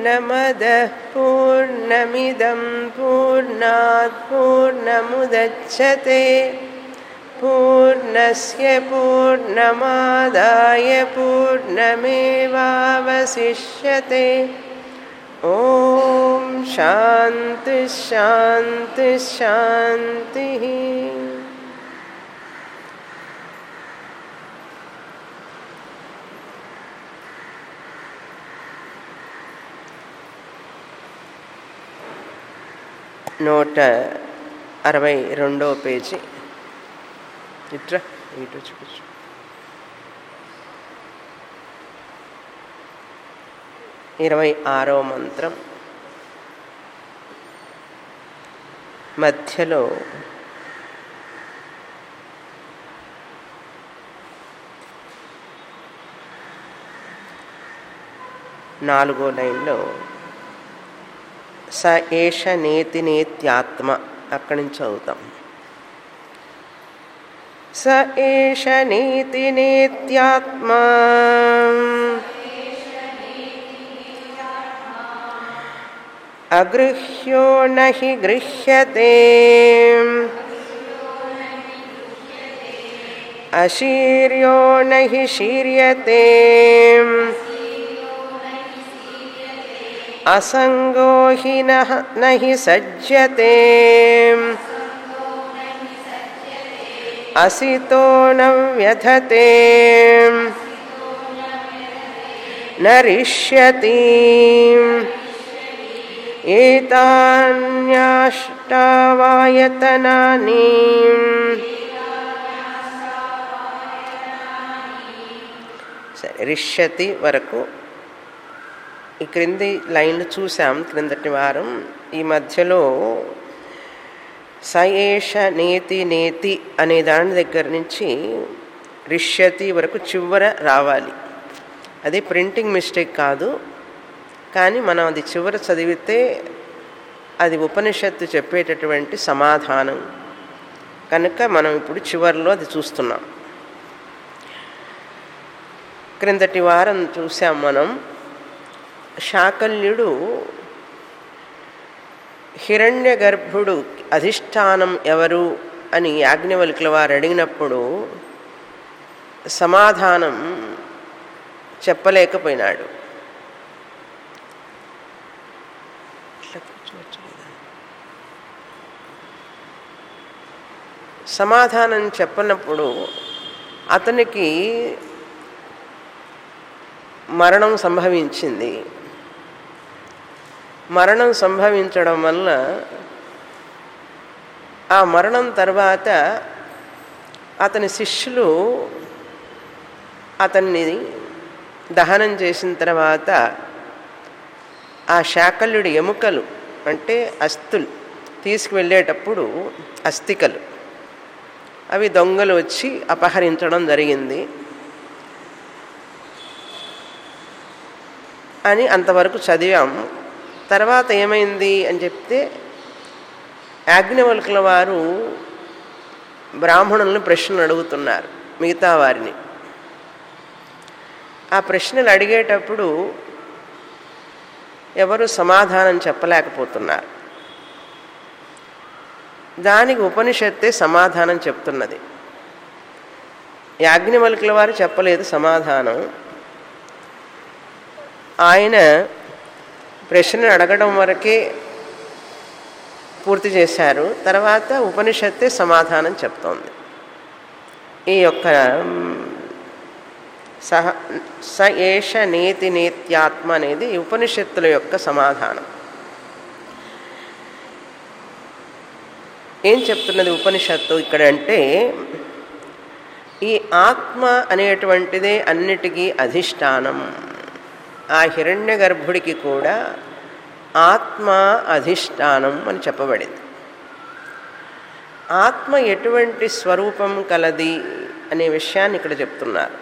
पूर्णमदः पूर्णमिदं पूर्णात् पूर्णमुदच्छते पूर्णस्य पूर्णमादाय पूर्णमेवावशिष्यते ॐ शान्तिः शान्तिः शान्तिः నూట అరవై రెండో పేజీ ఇట్రా ఇటు చూపించు ఇరవై ఆరో మంత్రం మధ్యలో నాలుగో లైన్లో స ఏష నేతి నేత్యాత్మ అక్కడి నుంచి చదువుతాం స ఏష నీతి నేత్యాత్మా అగృహ్యో నహి గృహ్యతే అశీర్యో నహి శీర్యతే असङ्गो हि नः न हि सज्जते असितो न व्यथते न रिष्यति एतान्याष्टावायतनानि సరే రిష్యతి వరకు ఈ క్రింది లైన్లు చూసాం క్రిందటి వారం ఈ మధ్యలో సయేష నేతి నేతి అనే దాని దగ్గర నుంచి రిష్యతి వరకు చివర రావాలి అది ప్రింటింగ్ మిస్టేక్ కాదు కానీ మనం అది చివర చదివితే అది ఉపనిషత్తు చెప్పేటటువంటి సమాధానం కనుక మనం ఇప్పుడు చివరిలో అది చూస్తున్నాం క్రిందటి వారం చూసాం మనం శాకల్యుడు హిరణ్య గర్భుడు అధిష్టానం ఎవరు అని యాజ్ఞవల్కుల వారు అడిగినప్పుడు సమాధానం చెప్పలేకపోయినాడు సమాధానం చెప్పనప్పుడు అతనికి మరణం సంభవించింది మరణం సంభవించడం వల్ల ఆ మరణం తర్వాత అతని శిష్యులు అతన్ని దహనం చేసిన తర్వాత ఆ శాకల్యుడి ఎముకలు అంటే అస్థులు తీసుకువెళ్ళేటప్పుడు అస్థికలు అవి దొంగలు వచ్చి అపహరించడం జరిగింది అని అంతవరకు చదివాం తర్వాత ఏమైంది అని చెప్తే యాజ్ఞవల్కుల వారు బ్రాహ్మణులను ప్రశ్నలు అడుగుతున్నారు మిగతా వారిని ఆ ప్రశ్నలు అడిగేటప్పుడు ఎవరు సమాధానం చెప్పలేకపోతున్నారు దానికి ఉపనిషత్తే సమాధానం చెప్తున్నది యాజ్ఞవల్కుల వారు చెప్పలేదు సమాధానం ఆయన ప్రశ్నలు అడగడం వరకే పూర్తి చేశారు తర్వాత ఉపనిషత్తే సమాధానం చెప్తోంది ఈ యొక్క సహ స ఏష నేతి నేత్యాత్మ అనేది ఉపనిషత్తుల యొక్క సమాధానం ఏం చెప్తున్నది ఉపనిషత్తు ఇక్కడ అంటే ఈ ఆత్మ అనేటువంటిదే అన్నిటికీ అధిష్టానం ఆ హిరణ్య గర్భుడికి కూడా ఆత్మ అధిష్టానం అని చెప్పబడింది ఆత్మ ఎటువంటి స్వరూపం కలది అనే విషయాన్ని ఇక్కడ చెప్తున్నారు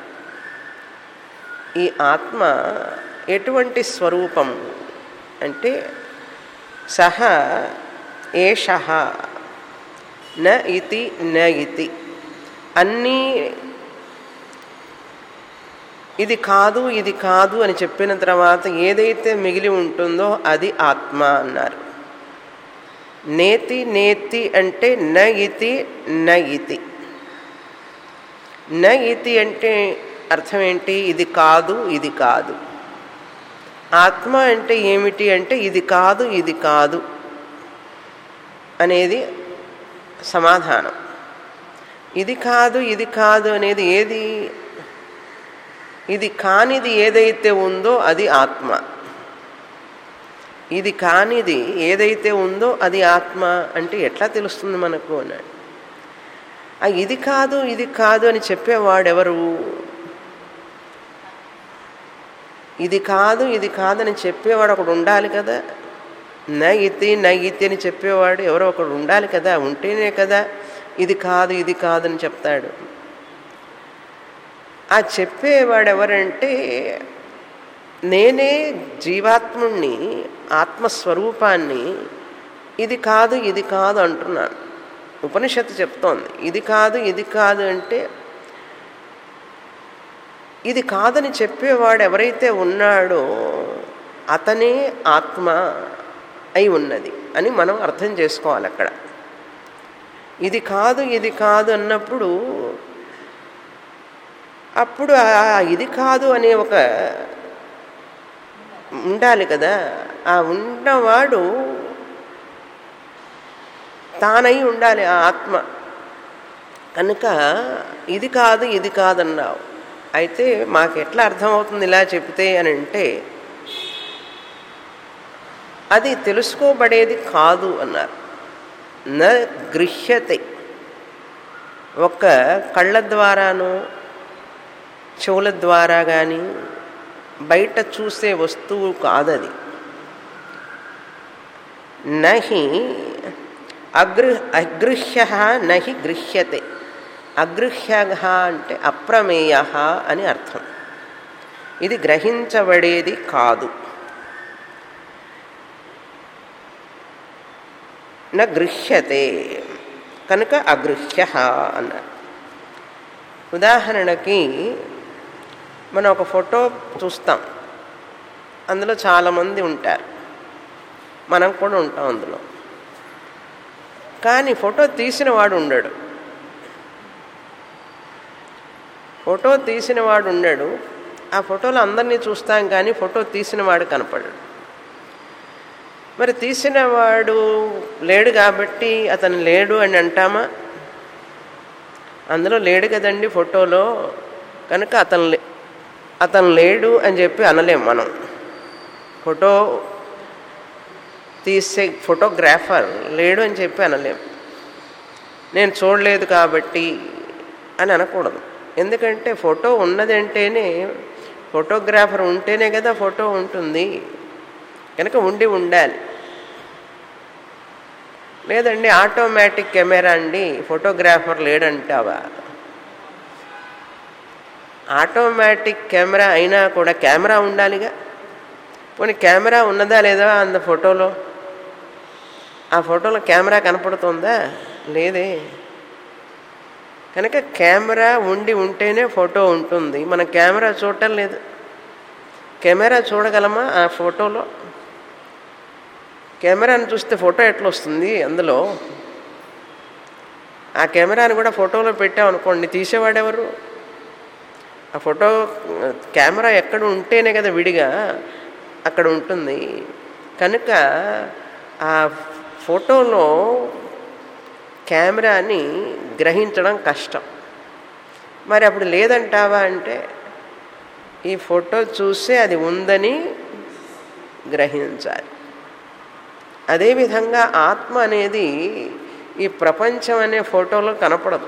ఈ ఆత్మ ఎటువంటి స్వరూపం అంటే సహ ఏష న ఇతి న ఇతి అన్నీ ఇది కాదు ఇది కాదు అని చెప్పిన తర్వాత ఏదైతే మిగిలి ఉంటుందో అది ఆత్మ అన్నారు నేతి నేతి అంటే న ఇతి న ఇతి న ఇతి అంటే అర్థం ఏంటి ఇది కాదు ఇది కాదు ఆత్మ అంటే ఏమిటి అంటే ఇది కాదు ఇది కాదు అనేది సమాధానం ఇది కాదు ఇది కాదు అనేది ఏది ఇది కానిది ఏదైతే ఉందో అది ఆత్మ ఇది కానిది ఏదైతే ఉందో అది ఆత్మ అంటే ఎట్లా తెలుస్తుంది మనకు అన్నాడు ఆ ఇది కాదు ఇది కాదు అని చెప్పేవాడెవరు ఇది కాదు ఇది కాదని చెప్పేవాడు ఒకడు ఉండాలి కదా నా ఇతి నా ఇతి అని చెప్పేవాడు ఎవరో ఒకడు ఉండాలి కదా ఉంటేనే కదా ఇది కాదు ఇది కాదు అని చెప్తాడు ఆ చెప్పేవాడు ఎవరంటే నేనే జీవాత్ముణ్ణి ఆత్మస్వరూపాన్ని ఇది కాదు ఇది కాదు అంటున్నాను ఉపనిషత్తు చెప్తోంది ఇది కాదు ఇది కాదు అంటే ఇది కాదని చెప్పేవాడు ఎవరైతే ఉన్నాడో అతనే ఆత్మ అయి ఉన్నది అని మనం అర్థం చేసుకోవాలి అక్కడ ఇది కాదు ఇది కాదు అన్నప్పుడు అప్పుడు ఆ ఇది కాదు అనే ఒక ఉండాలి కదా ఆ ఉన్నవాడు తానై ఉండాలి ఆ ఆత్మ కనుక ఇది కాదు ఇది కాదన్నావు అయితే మాకు ఎట్లా అర్థమవుతుంది ఇలా చెప్తే అని అంటే అది తెలుసుకోబడేది కాదు అన్నారు న గృహ్యతే ఒక కళ్ళ ద్వారాను చెవుల ద్వారా కానీ బయట చూసే వస్తువు కాదది నహి అగృ అగృహ్య నహి గృహ్యతే అగృహ్య అంటే అప్రమేయ అని అర్థం ఇది గ్రహించబడేది కాదు న గృహ్యతే కనుక అగృహ్య అన్నారు ఉదాహరణకి మనం ఒక ఫోటో చూస్తాం అందులో చాలామంది ఉంటారు మనం కూడా ఉంటాం అందులో కానీ ఫోటో తీసిన వాడు ఉండడు ఫోటో తీసిన వాడు ఉండడు ఆ ఫోటోలో అందరినీ చూస్తాం కానీ ఫోటో తీసిన వాడు కనపడడు మరి తీసిన వాడు లేడు కాబట్టి అతను లేడు అని అంటామా అందులో లేడు కదండి ఫోటోలో కనుక అతను లే అతను లేడు అని చెప్పి అనలేం మనం ఫోటో తీసే ఫోటోగ్రాఫర్ లేడు అని చెప్పి అనలేం నేను చూడలేదు కాబట్టి అని అనకూడదు ఎందుకంటే ఫోటో ఉన్నదంటేనే ఫోటోగ్రాఫర్ ఉంటేనే కదా ఫోటో ఉంటుంది కనుక ఉండి ఉండాలి లేదండి ఆటోమేటిక్ కెమెరా అండి ఫోటోగ్రాఫర్ లేడంటావా ఆటోమేటిక్ కెమెరా అయినా కూడా కెమెరా ఉండాలిగా పోనీ కెమెరా ఉన్నదా లేదా అంద ఫోటోలో ఆ ఫోటోలో కెమెరా కనపడుతుందా లేదే కనుక కెమెరా ఉండి ఉంటేనే ఫోటో ఉంటుంది మనం కెమెరా చూడటం లేదు కెమెరా చూడగలమా ఆ ఫోటోలో కెమెరాను చూస్తే ఫోటో ఎట్లా వస్తుంది అందులో ఆ కెమెరాని కూడా ఫోటోలో పెట్టామనుకోండి తీసేవాడెవరు ఆ ఫోటో కెమెరా ఎక్కడ ఉంటేనే కదా విడిగా అక్కడ ఉంటుంది కనుక ఆ ఫోటోలో కెమెరాని గ్రహించడం కష్టం మరి అప్పుడు లేదంటావా అంటే ఈ ఫోటో చూస్తే అది ఉందని గ్రహించాలి అదేవిధంగా ఆత్మ అనేది ఈ ప్రపంచం అనే ఫోటోలో కనపడదు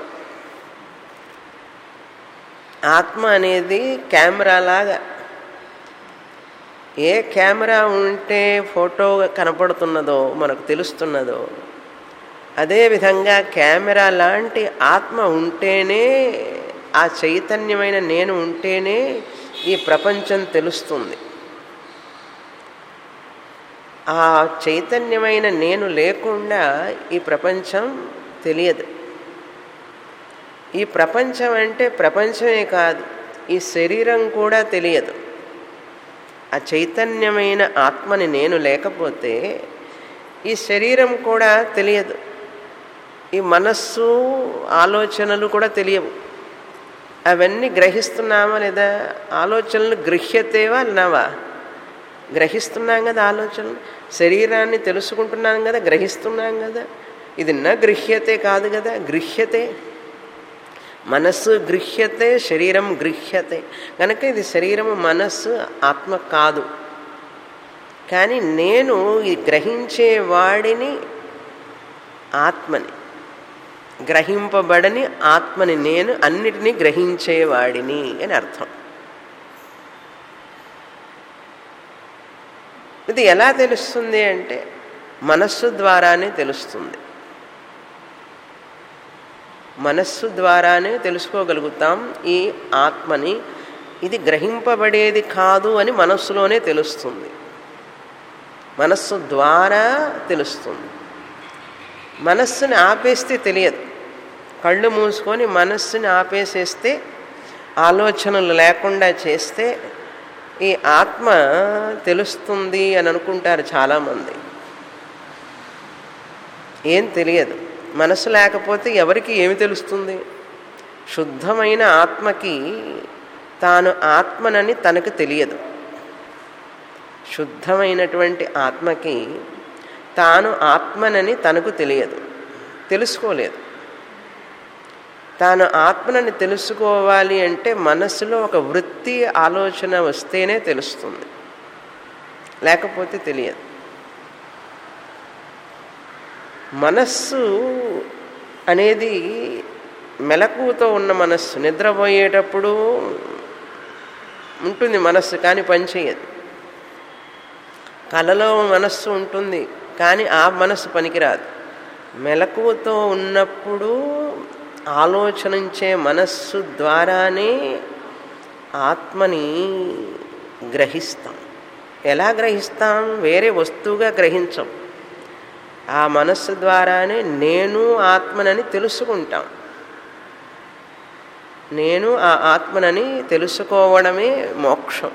ఆత్మ అనేది కెమెరా లాగా ఏ కెమెరా ఉంటే ఫోటో కనపడుతున్నదో మనకు తెలుస్తున్నదో అదేవిధంగా కెమెరా లాంటి ఆత్మ ఉంటేనే ఆ చైతన్యమైన నేను ఉంటేనే ఈ ప్రపంచం తెలుస్తుంది ఆ చైతన్యమైన నేను లేకుండా ఈ ప్రపంచం తెలియదు ఈ ప్రపంచం అంటే ప్రపంచమే కాదు ఈ శరీరం కూడా తెలియదు ఆ చైతన్యమైన ఆత్మని నేను లేకపోతే ఈ శరీరం కూడా తెలియదు ఈ మనస్సు ఆలోచనలు కూడా తెలియవు అవన్నీ గ్రహిస్తున్నామా లేదా ఆలోచనలు గృహ్యతేవా అన్నావా గ్రహిస్తున్నాం కదా ఆలోచనలు శరీరాన్ని తెలుసుకుంటున్నాం కదా గ్రహిస్తున్నాం కదా ఇది నా గృహ్యతే కాదు కదా గృహ్యతే మనస్సు గృహ్యతే శరీరం గృహ్యతే కనుక ఇది శరీరము మనస్సు ఆత్మ కాదు కానీ నేను ఈ గ్రహించే వాడిని ఆత్మని గ్రహింపబడని ఆత్మని నేను అన్నిటినీ గ్రహించేవాడిని అని అర్థం ఇది ఎలా తెలుస్తుంది అంటే మనస్సు ద్వారానే తెలుస్తుంది మనస్సు ద్వారానే తెలుసుకోగలుగుతాం ఈ ఆత్మని ఇది గ్రహింపబడేది కాదు అని మనస్సులోనే తెలుస్తుంది మనస్సు ద్వారా తెలుస్తుంది మనస్సుని ఆపేస్తే తెలియదు కళ్ళు మూసుకొని మనస్సుని ఆపేసేస్తే ఆలోచనలు లేకుండా చేస్తే ఈ ఆత్మ తెలుస్తుంది అని అనుకుంటారు చాలామంది ఏం తెలియదు మనసు లేకపోతే ఎవరికి ఏమి తెలుస్తుంది శుద్ధమైన ఆత్మకి తాను ఆత్మనని తనకు తెలియదు శుద్ధమైనటువంటి ఆత్మకి తాను ఆత్మనని తనకు తెలియదు తెలుసుకోలేదు తాను ఆత్మనని తెలుసుకోవాలి అంటే మనస్సులో ఒక వృత్తి ఆలోచన వస్తేనే తెలుస్తుంది లేకపోతే తెలియదు మనస్సు అనేది మెలకువతో ఉన్న మనస్సు నిద్రపోయేటప్పుడు ఉంటుంది మనస్సు కానీ పనిచేయదు కలలో మనస్సు ఉంటుంది కానీ ఆ మనస్సు పనికిరాదు మెలకువతో ఉన్నప్పుడు ఆలోచనించే మనస్సు ద్వారానే ఆత్మని గ్రహిస్తాం ఎలా గ్రహిస్తాం వేరే వస్తువుగా గ్రహించం ఆ మనస్సు ద్వారానే నేను ఆత్మనని తెలుసుకుంటాం నేను ఆ ఆత్మనని తెలుసుకోవడమే మోక్షం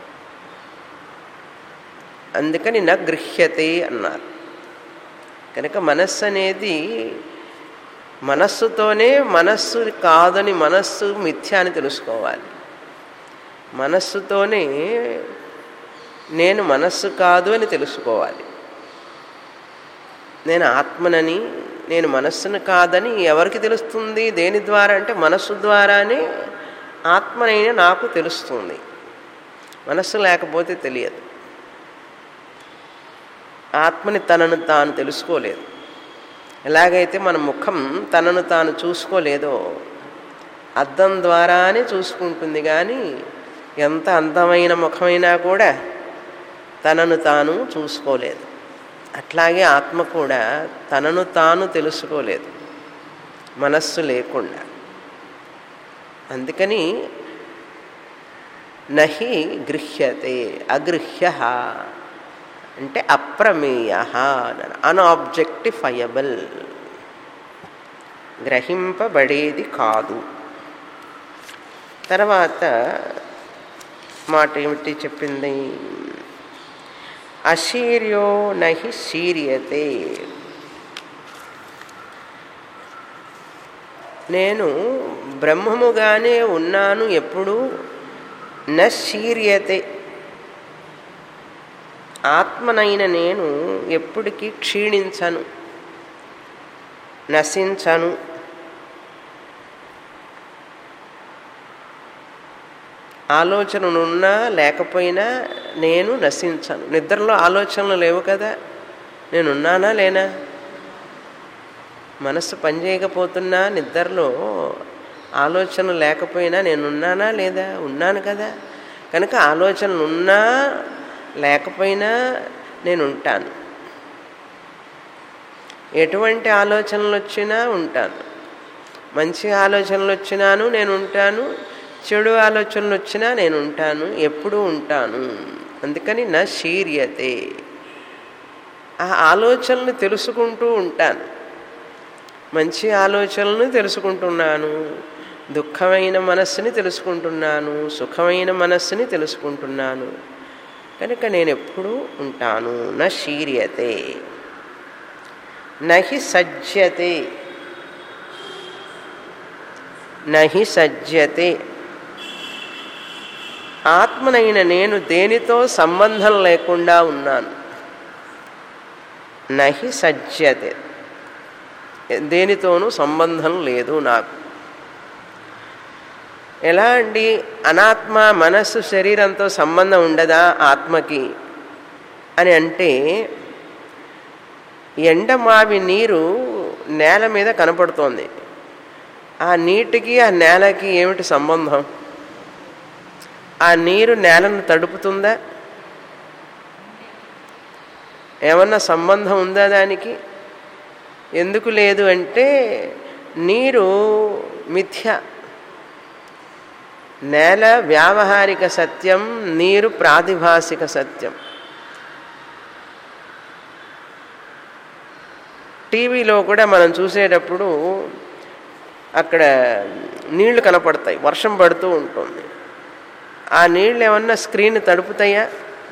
అందుకని నా గృహ్యతే అన్నారు కనుక మనస్సు అనేది మనస్సుతోనే మనస్సు కాదని మనస్సు మిథ్య అని తెలుసుకోవాలి మనస్సుతోనే నేను మనస్సు కాదు అని తెలుసుకోవాలి నేను ఆత్మనని నేను మనస్సును కాదని ఎవరికి తెలుస్తుంది దేని ద్వారా అంటే మనస్సు ద్వారానే ఆత్మనైనా నాకు తెలుస్తుంది మనస్సు లేకపోతే తెలియదు ఆత్మని తనను తాను తెలుసుకోలేదు ఎలాగైతే మన ముఖం తనను తాను చూసుకోలేదో అద్దం ద్వారానే చూసుకుంటుంది కానీ ఎంత అందమైన ముఖమైనా కూడా తనను తాను చూసుకోలేదు అట్లాగే ఆత్మ కూడా తనను తాను తెలుసుకోలేదు మనస్సు లేకుండా అందుకని నహి గృహ్యతే అగృహ్య అంటే అప్రమేయ అన్ఆబ్జెక్టిఫయబుల్ గ్రహింపబడేది కాదు తర్వాత మాట ఏమిటి చెప్పింది అశీర్యో నహి శీర్యతే నేను బ్రహ్మముగానే ఉన్నాను ఎప్పుడు న శీర్యతే ఆత్మనైన నేను ఎప్పటికీ క్షీణించను నశించను ఆలోచనలున్నా లేకపోయినా నేను నశించను నిద్రలో ఆలోచనలు లేవు కదా నేనున్నానా లేనా మనస్సు పనిచేయకపోతున్నా నిద్రలో ఆలోచన లేకపోయినా నేనున్నానా లేదా ఉన్నాను కదా కనుక ఆలోచనలు ఉన్నా లేకపోయినా నేను ఉంటాను ఎటువంటి ఆలోచనలు వచ్చినా ఉంటాను మంచి ఆలోచనలు వచ్చినాను నేను ఉంటాను చెడు ఆలోచనలు వచ్చినా నేను ఉంటాను ఎప్పుడూ ఉంటాను అందుకని నా శీర్యతే ఆ ఆలోచనలు తెలుసుకుంటూ ఉంటాను మంచి ఆలోచనలను తెలుసుకుంటున్నాను దుఃఖమైన మనస్సుని తెలుసుకుంటున్నాను సుఖమైన మనస్సుని తెలుసుకుంటున్నాను కనుక నేను ఎప్పుడూ ఉంటాను న శీర్యతే నహి సజ్జతే నహి సజ్జతే ఆత్మనైన నేను దేనితో సంబంధం లేకుండా ఉన్నాను నహి సజ్జతే దేనితోనూ సంబంధం లేదు నాకు ఎలా అండి అనాత్మ మనస్సు శరీరంతో సంబంధం ఉండదా ఆత్మకి అని అంటే ఎండమావి నీరు నేల మీద కనపడుతోంది ఆ నీటికి ఆ నేలకి ఏమిటి సంబంధం ఆ నీరు నేలను తడుపుతుందా ఏమన్నా సంబంధం ఉందా దానికి ఎందుకు లేదు అంటే నీరు మిథ్య నేల వ్యావహారిక సత్యం నీరు ప్రాతిభాసిక సత్యం టీవీలో కూడా మనం చూసేటప్పుడు అక్కడ నీళ్లు కనపడతాయి వర్షం పడుతూ ఉంటుంది ఆ నీళ్ళు ఏమన్నా స్క్రీన్ తడుపుతాయా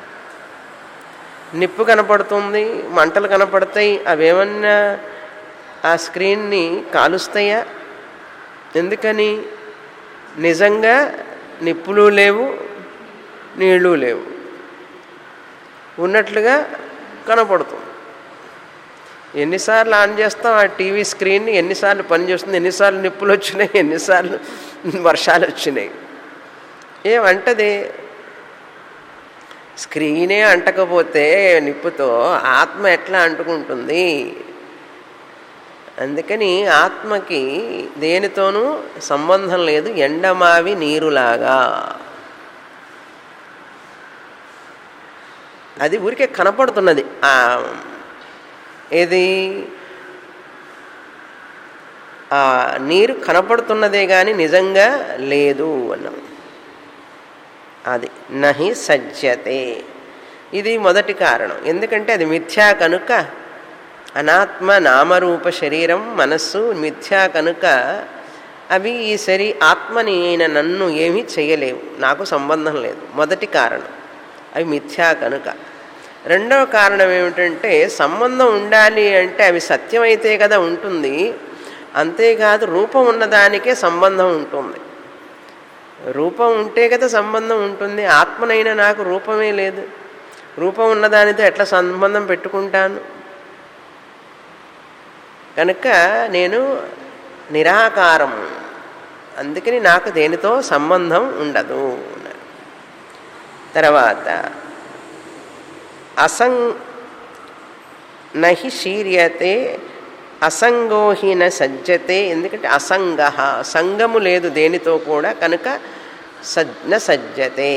నిప్పు కనపడుతుంది మంటలు కనపడతాయి అవేమన్నా ఆ స్క్రీన్ని కాలుస్తాయా ఎందుకని నిజంగా నిప్పులు లేవు నీళ్ళు లేవు ఉన్నట్లుగా కనపడుతుంది ఎన్నిసార్లు ఆన్ చేస్తాం ఆ టీవీ స్క్రీన్ని ఎన్నిసార్లు పనిచేస్తుంది ఎన్నిసార్లు నిప్పులు వచ్చినాయి ఎన్నిసార్లు వర్షాలు వచ్చినాయి ఏమంటది స్క్రీనే అంటకపోతే నిప్పుతో ఆత్మ ఎట్లా అంటుకుంటుంది అందుకని ఆత్మకి దేనితోనూ సంబంధం లేదు ఎండమావి నీరులాగా అది ఊరికే కనపడుతున్నది ఆ ఏది ఆ నీరు కనపడుతున్నదే కానీ నిజంగా లేదు అన్నాం అది నహి సజ్జతే ఇది మొదటి కారణం ఎందుకంటే అది మిథ్యా కనుక అనాత్మ నామరూప శరీరం మనస్సు మిథ్యా కనుక అవి ఈ శరీ ఆత్మని అయిన నన్ను ఏమీ చేయలేవు నాకు సంబంధం లేదు మొదటి కారణం అవి మిథ్యా కనుక రెండవ కారణం ఏమిటంటే సంబంధం ఉండాలి అంటే అవి సత్యమైతే కదా ఉంటుంది అంతేకాదు రూపం ఉన్నదానికే సంబంధం ఉంటుంది రూపం ఉంటే కదా సంబంధం ఉంటుంది ఆత్మనైనా నాకు రూపమే లేదు రూపం ఉన్నదానితో ఎట్లా సంబంధం పెట్టుకుంటాను కనుక నేను నిరాకారం అందుకని నాకు దేనితో సంబంధం ఉండదు తర్వాత అసం నహి శీర్యతే అసంగోహిన సజ్జతే ఎందుకంటే అసంగ సంగము లేదు దేనితో కూడా కనుక సజ్న సజ్జతే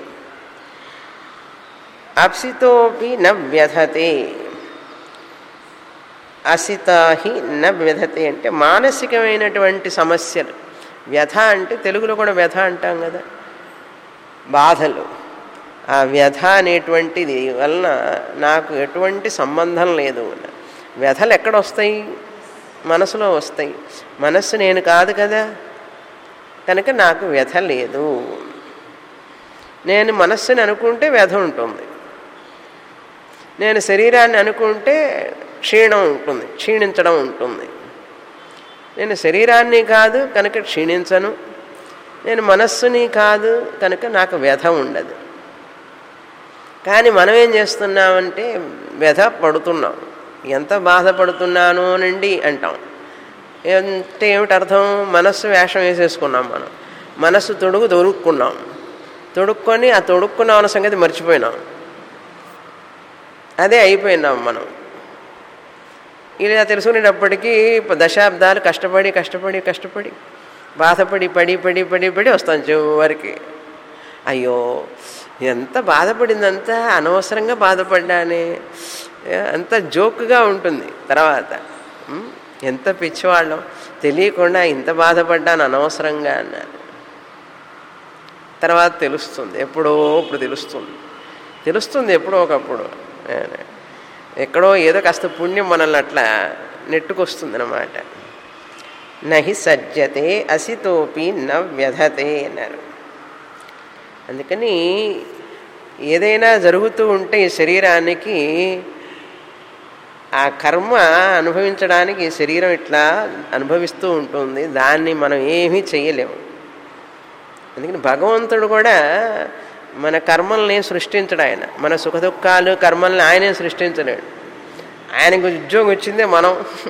అప్సితోపి న వ్యధతే అసితాహి న వ్యధతే అంటే మానసికమైనటువంటి సమస్యలు వ్యధ అంటే తెలుగులో కూడా వ్యధ అంటాం కదా బాధలు ఆ వ్యధ అనేటువంటిది వలన నాకు ఎటువంటి సంబంధం లేదు వ్యధలు ఎక్కడ వస్తాయి మనసులో వస్తాయి మనస్సు నేను కాదు కదా కనుక నాకు వ్యధ లేదు నేను మనస్సుని అనుకుంటే వ్యధ ఉంటుంది నేను శరీరాన్ని అనుకుంటే క్షీణం ఉంటుంది క్షీణించడం ఉంటుంది నేను శరీరాన్ని కాదు కనుక క్షీణించను నేను మనస్సుని కాదు కనుక నాకు వ్యధ ఉండదు కానీ మనం ఏం చేస్తున్నామంటే వ్యధ పడుతున్నాం ఎంత బాధపడుతున్నాను అనండి అంటాం అంటే ఏమిటి అర్థం మనస్సు వేషం వేసేసుకున్నాం మనం మనస్సు తొడుగు తొడుక్కున్నాం తొడుక్కొని ఆ తొడుక్కున్నాం అన్న సంగతి మర్చిపోయినాం అదే అయిపోయినాం మనం ఇలా తెలుసుకునేటప్పటికీ దశాబ్దాలు కష్టపడి కష్టపడి కష్టపడి బాధపడి పడి పడి పడి పడి వస్తాం చివరికి అయ్యో ఎంత బాధపడిందంతా అనవసరంగా బాధపడ్డానే అంత జోక్గా ఉంటుంది తర్వాత ఎంత పిచ్చివాళ్ళం తెలియకుండా ఇంత బాధపడ్డాను అనవసరంగా అన్నారు తర్వాత తెలుస్తుంది ఎప్పుడో ఇప్పుడు తెలుస్తుంది తెలుస్తుంది ఎప్పుడో ఒకప్పుడు ఎక్కడో ఏదో కాస్త పుణ్యం మనల్ని అట్లా నెట్టుకొస్తుంది అనమాట నహి సజ్జతే అసితోపి న వ్యధతే అన్నారు అందుకని ఏదైనా జరుగుతూ ఉంటే ఈ శరీరానికి ఆ కర్మ అనుభవించడానికి ఈ శరీరం ఇట్లా అనుభవిస్తూ ఉంటుంది దాన్ని మనం ఏమీ చేయలేము అందుకని భగవంతుడు కూడా మన కర్మల్ని సృష్టించడు ఆయన మన సుఖదుఖాలు కర్మల్ని ఆయనే సృష్టించలేడు ఆయనకు ఉద్యోగం వచ్చిందే మనం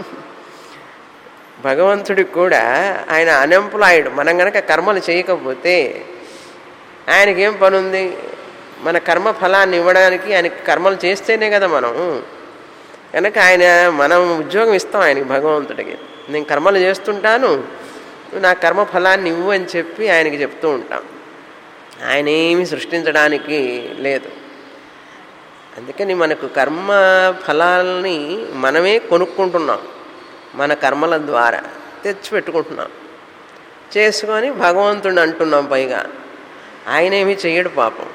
భగవంతుడికి కూడా ఆయన అన్ఎంప్లాయిడ్ మనం గనక కర్మలు చేయకపోతే ఆయనకేం పని ఉంది మన కర్మ ఫలాన్ని ఇవ్వడానికి ఆయనకి కర్మలు చేస్తేనే కదా మనం కనుక ఆయన మనం ఉద్యోగం ఇస్తాం ఆయనకి భగవంతుడికి నేను కర్మలు చేస్తుంటాను నువ్వు నా కర్మ ఫలాన్ని ఇవ్వు అని చెప్పి ఆయనకి చెప్తూ ఉంటాం ఆయన ఏమి సృష్టించడానికి లేదు అందుకని మనకు కర్మ ఫలాల్ని మనమే కొనుక్కుంటున్నాం మన కర్మల ద్వారా తెచ్చిపెట్టుకుంటున్నాం చేసుకొని భగవంతుడిని అంటున్నాం పైగా ఆయన ఏమీ చెయ్యడు పాపం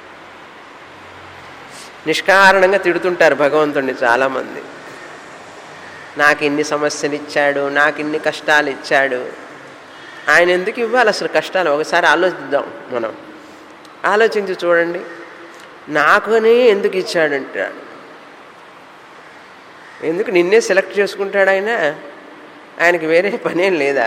నిష్కారణంగా తిడుతుంటారు భగవంతుడిని చాలామంది నాకు ఇన్ని సమస్యలు ఇచ్చాడు నాకు ఇన్ని కష్టాలు ఇచ్చాడు ఆయన ఎందుకు ఇవ్వాలి అసలు కష్టాలు ఒకసారి ఆలోచిద్దాం మనం ఆలోచించి చూడండి నాకునే ఎందుకు ఇచ్చాడంటాడు ఎందుకు నిన్నే సెలెక్ట్ చేసుకుంటాడు ఆయన ఆయనకి వేరే పనేం లేదా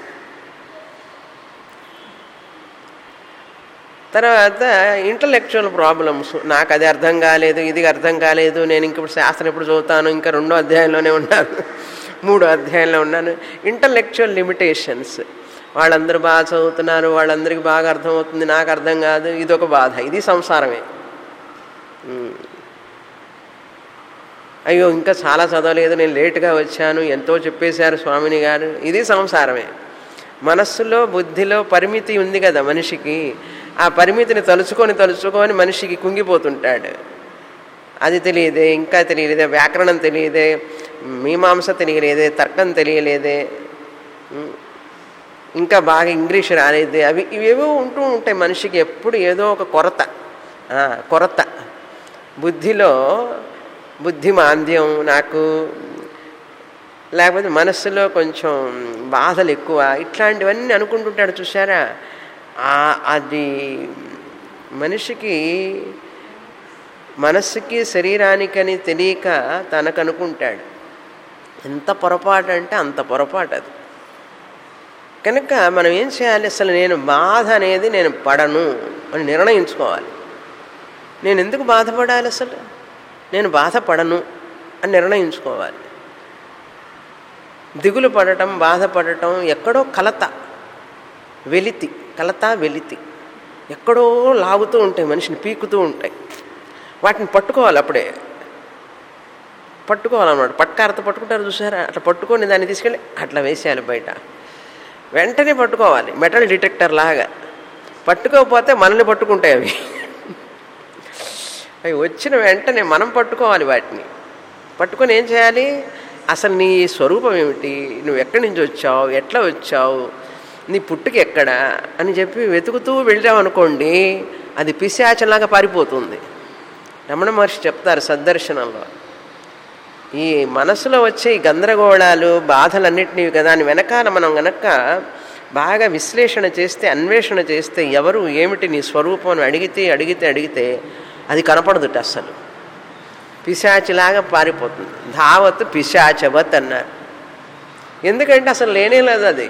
తర్వాత ఇంటలెక్చువల్ ప్రాబ్లమ్స్ నాకు అది అర్థం కాలేదు ఇది అర్థం కాలేదు నేను ఇంక ఇప్పుడు శాస్త్రం ఎప్పుడు చదువుతాను ఇంకా రెండో అధ్యాయంలోనే ఉన్నాను మూడో అధ్యాయంలో ఉన్నాను ఇంటలెక్చువల్ లిమిటేషన్స్ వాళ్ళందరూ బాగా చదువుతున్నారు వాళ్ళందరికీ బాగా అర్థమవుతుంది నాకు అర్థం కాదు ఇదొక బాధ ఇది సంసారమే ఉమ్. అయ్యో ఇంకా చాలా చదవలేదు నేను లేటుగా వచ్చాను ఎంతో చెప్పేశారు స్వామిని గారు ఇది సంసారమే మనస్సులో బుద్ధిలో పరిమితి ఉంది కదా మనిషికి ఆ పరిమితిని తలుచుకొని తలుచుకొని మనిషికి కుంగిపోతుంటాడు అది తెలియదే ఇంకా తెలియలేదే వ్యాకరణం తెలియదే మీమాంస తెలియలేదే తర్కం తెలియలేదే ఉమ్. ఇంకా బాగా ఇంగ్లీష్ రాలేదే అవి ఇవేవో ఉంటూ ఉంటాయి మనిషికి ఎప్పుడు ఏదో ఒక కొరత ఆ, కొరత బుద్ధిలో బుద్ధి మాంద్యం నాకు లేకపోతే మనస్సులో కొంచెం బాధలు ఎక్కువ ఇట్లాంటివన్నీ అనుకుంటుంటాడు చూసారా ఆ- అది మనిషికి మనస్సుకి శరీరానికని తెలియక తనకు అనుకుంటాడు ఎంత పొరపాటు అంటే అంత పొరపాటు అది కనుక మనం ఏం చేయాలి అసలు నేను బాధ అనేది నేను పడను అని నిర్ణయించుకోవాలి నేను ఎందుకు బాధపడాలి అసలు నేను బాధపడను అని నిర్ణయించుకోవాలి దిగులు పడటం బాధపడటం ఎక్కడో కలత వెలితి కలత వెలితి ఎక్కడో లాగుతూ ఉంటాయి మనిషిని పీకుతూ ఉంటాయి వాటిని పట్టుకోవాలి అప్పుడే పట్టుకోవాలన్నమాట పట్కారతో పట్టుకుంటారు చూసారా అట్లా పట్టుకొని దాన్ని తీసుకెళ్ళి అట్లా వేసేయాలి బయట వెంటనే పట్టుకోవాలి మెటల్ డిటెక్టర్ లాగా పట్టుకోకపోతే మనల్ని పట్టుకుంటాయి అవి అవి వచ్చిన వెంటనే మనం పట్టుకోవాలి వాటిని పట్టుకొని ఏం చేయాలి అసలు నీ స్వరూపం ఏమిటి నువ్వు ఎక్కడి నుంచి వచ్చావు ఎట్లా వచ్చావు నీ పుట్టుక ఎక్కడ అని చెప్పి వెతుకుతూ వెళ్ళామనుకోండి అది పిశాచంలాగా పారిపోతుంది రమణ మహర్షి చెప్తారు సద్దర్శనంలో ఈ మనసులో వచ్చే ఈ గందరగోళాలు బాధలన్నింటినీ కదా అని వెనకాల మనం గనక బాగా విశ్లేషణ చేస్తే అన్వేషణ చేస్తే ఎవరు ఏమిటి నీ స్వరూపం అని అడిగితే అడిగితే అడిగితే అది కనపడదుట అస్సలు పిశాచిలాగా పారిపోతుంది ధావత్ పిశాచవత్ అన్నారు ఎందుకంటే అసలు లేనే లేదు అది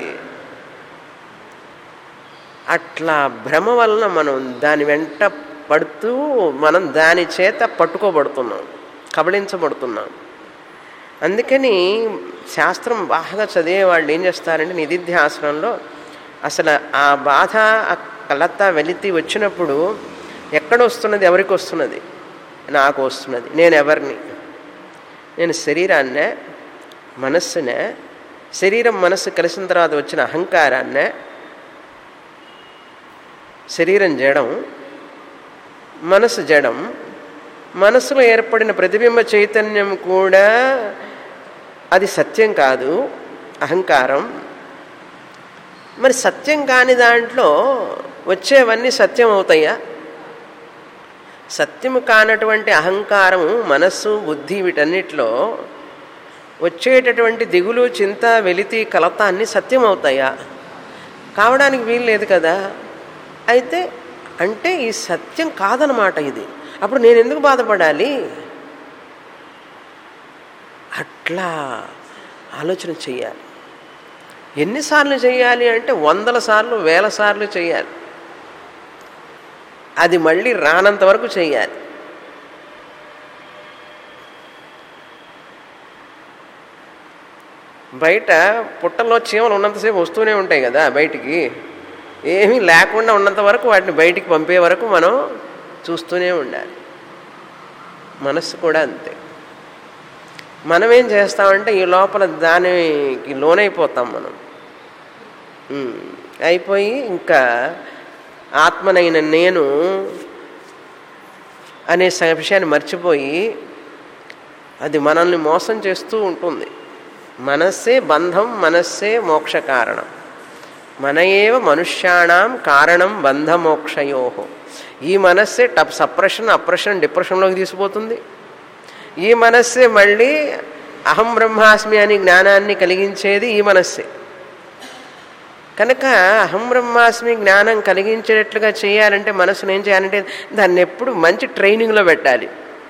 అట్లా భ్రమ వలన మనం దాని వెంట పడుతూ మనం దాని చేత పట్టుకోబడుతున్నాం కబళించబడుతున్నాం అందుకని శాస్త్రం బాగా చదివే వాళ్ళు ఏం చేస్తారంటే నిధిధ్యాసనంలో అసలు ఆ బాధ ఆ కలత వెలితి వచ్చినప్పుడు ఎక్కడ వస్తున్నది ఎవరికి వస్తున్నది నాకు వస్తున్నది నేను ఎవరిని నేను శరీరాన్నే మనస్సునే శరీరం మనస్సు కలిసిన తర్వాత వచ్చిన అహంకారాన్నే శరీరం జడం మనసు జడం మనసులో ఏర్పడిన ప్రతిబింబ చైతన్యం కూడా అది సత్యం కాదు అహంకారం మరి సత్యం కాని దాంట్లో వచ్చేవన్నీ సత్యం అవుతాయా సత్యము కానటువంటి అహంకారము మనస్సు బుద్ధి వీటన్నిటిలో వచ్చేటటువంటి దిగులు చింత వెలితి కలత అన్నీ సత్యం అవుతాయా కావడానికి వీలు లేదు కదా అయితే అంటే ఈ సత్యం కాదనమాట ఇది అప్పుడు నేను ఎందుకు బాధపడాలి అట్లా ఆలోచన చెయ్యాలి ఎన్నిసార్లు చేయాలి అంటే వందల సార్లు వేల సార్లు చేయాలి అది మళ్ళీ రానంత వరకు చేయాలి బయట పుట్టలో చీమలు ఉన్నంతసేపు వస్తూనే ఉంటాయి కదా బయటికి ఏమీ లేకుండా ఉన్నంత వరకు వాటిని బయటికి పంపే వరకు మనం చూస్తూనే ఉండాలి మనస్సు కూడా అంతే మనం ఏం చేస్తామంటే ఈ లోపల దానికి లోనైపోతాం మనం ఉమ్, అయిపోయి ఇంకా ఆత్మనైన నేను అనే స- విషయాన్ని మర్చిపోయి అది మనల్ని మోసం చేస్తూ ఉంటుంది మనస్సే బంధం మనస్సే మోక్ష కారణం మన ఏవ మనుష్యాణం కారణం బంధమోక్షయో ఈ మనస్సే టప్ సప్రెషన్ అప్రెషన్ డిప్రెషన్లోకి తీసుకుపోతుంది ఈ మనస్సే మళ్ళీ అహం బ్రహ్మాస్మి అని జ్ఞానాన్ని కలిగించేది ఈ మనస్సే కనుక అహం బ్రహ్మాస్మి జ్ఞానం కలిగించేటట్లుగా చేయాలంటే మనసును ఏం చేయాలంటే దాన్ని ఎప్పుడు మంచి ట్రైనింగ్లో పెట్టాలి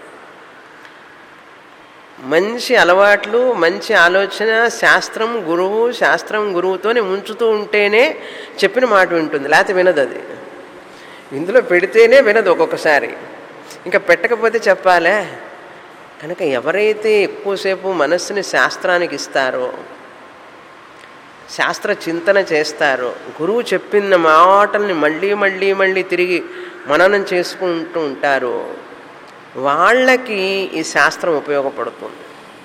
మంచి అలవాట్లు మంచి ఆలోచన శాస్త్రం గురువు శాస్త్రం గురువుతోనే ఉంచుతూ ఉంటేనే చెప్పిన మాట వింటుంది లేకపోతే వినదు అది ఇందులో పెడితేనే వినదు ఒక్కొక్కసారి ఇంకా పెట్టకపోతే చెప్పాలే కనుక ఎవరైతే ఎక్కువసేపు మనస్సుని శాస్త్రానికి ఇస్తారో శాస్త్ర చింతన చేస్తారో గురువు చెప్పిన మాటల్ని మళ్ళీ మళ్ళీ మళ్ళీ తిరిగి మననం చేసుకుంటూ ఉంటారో వాళ్ళకి ఈ శాస్త్రం ఉపయోగపడుతుంది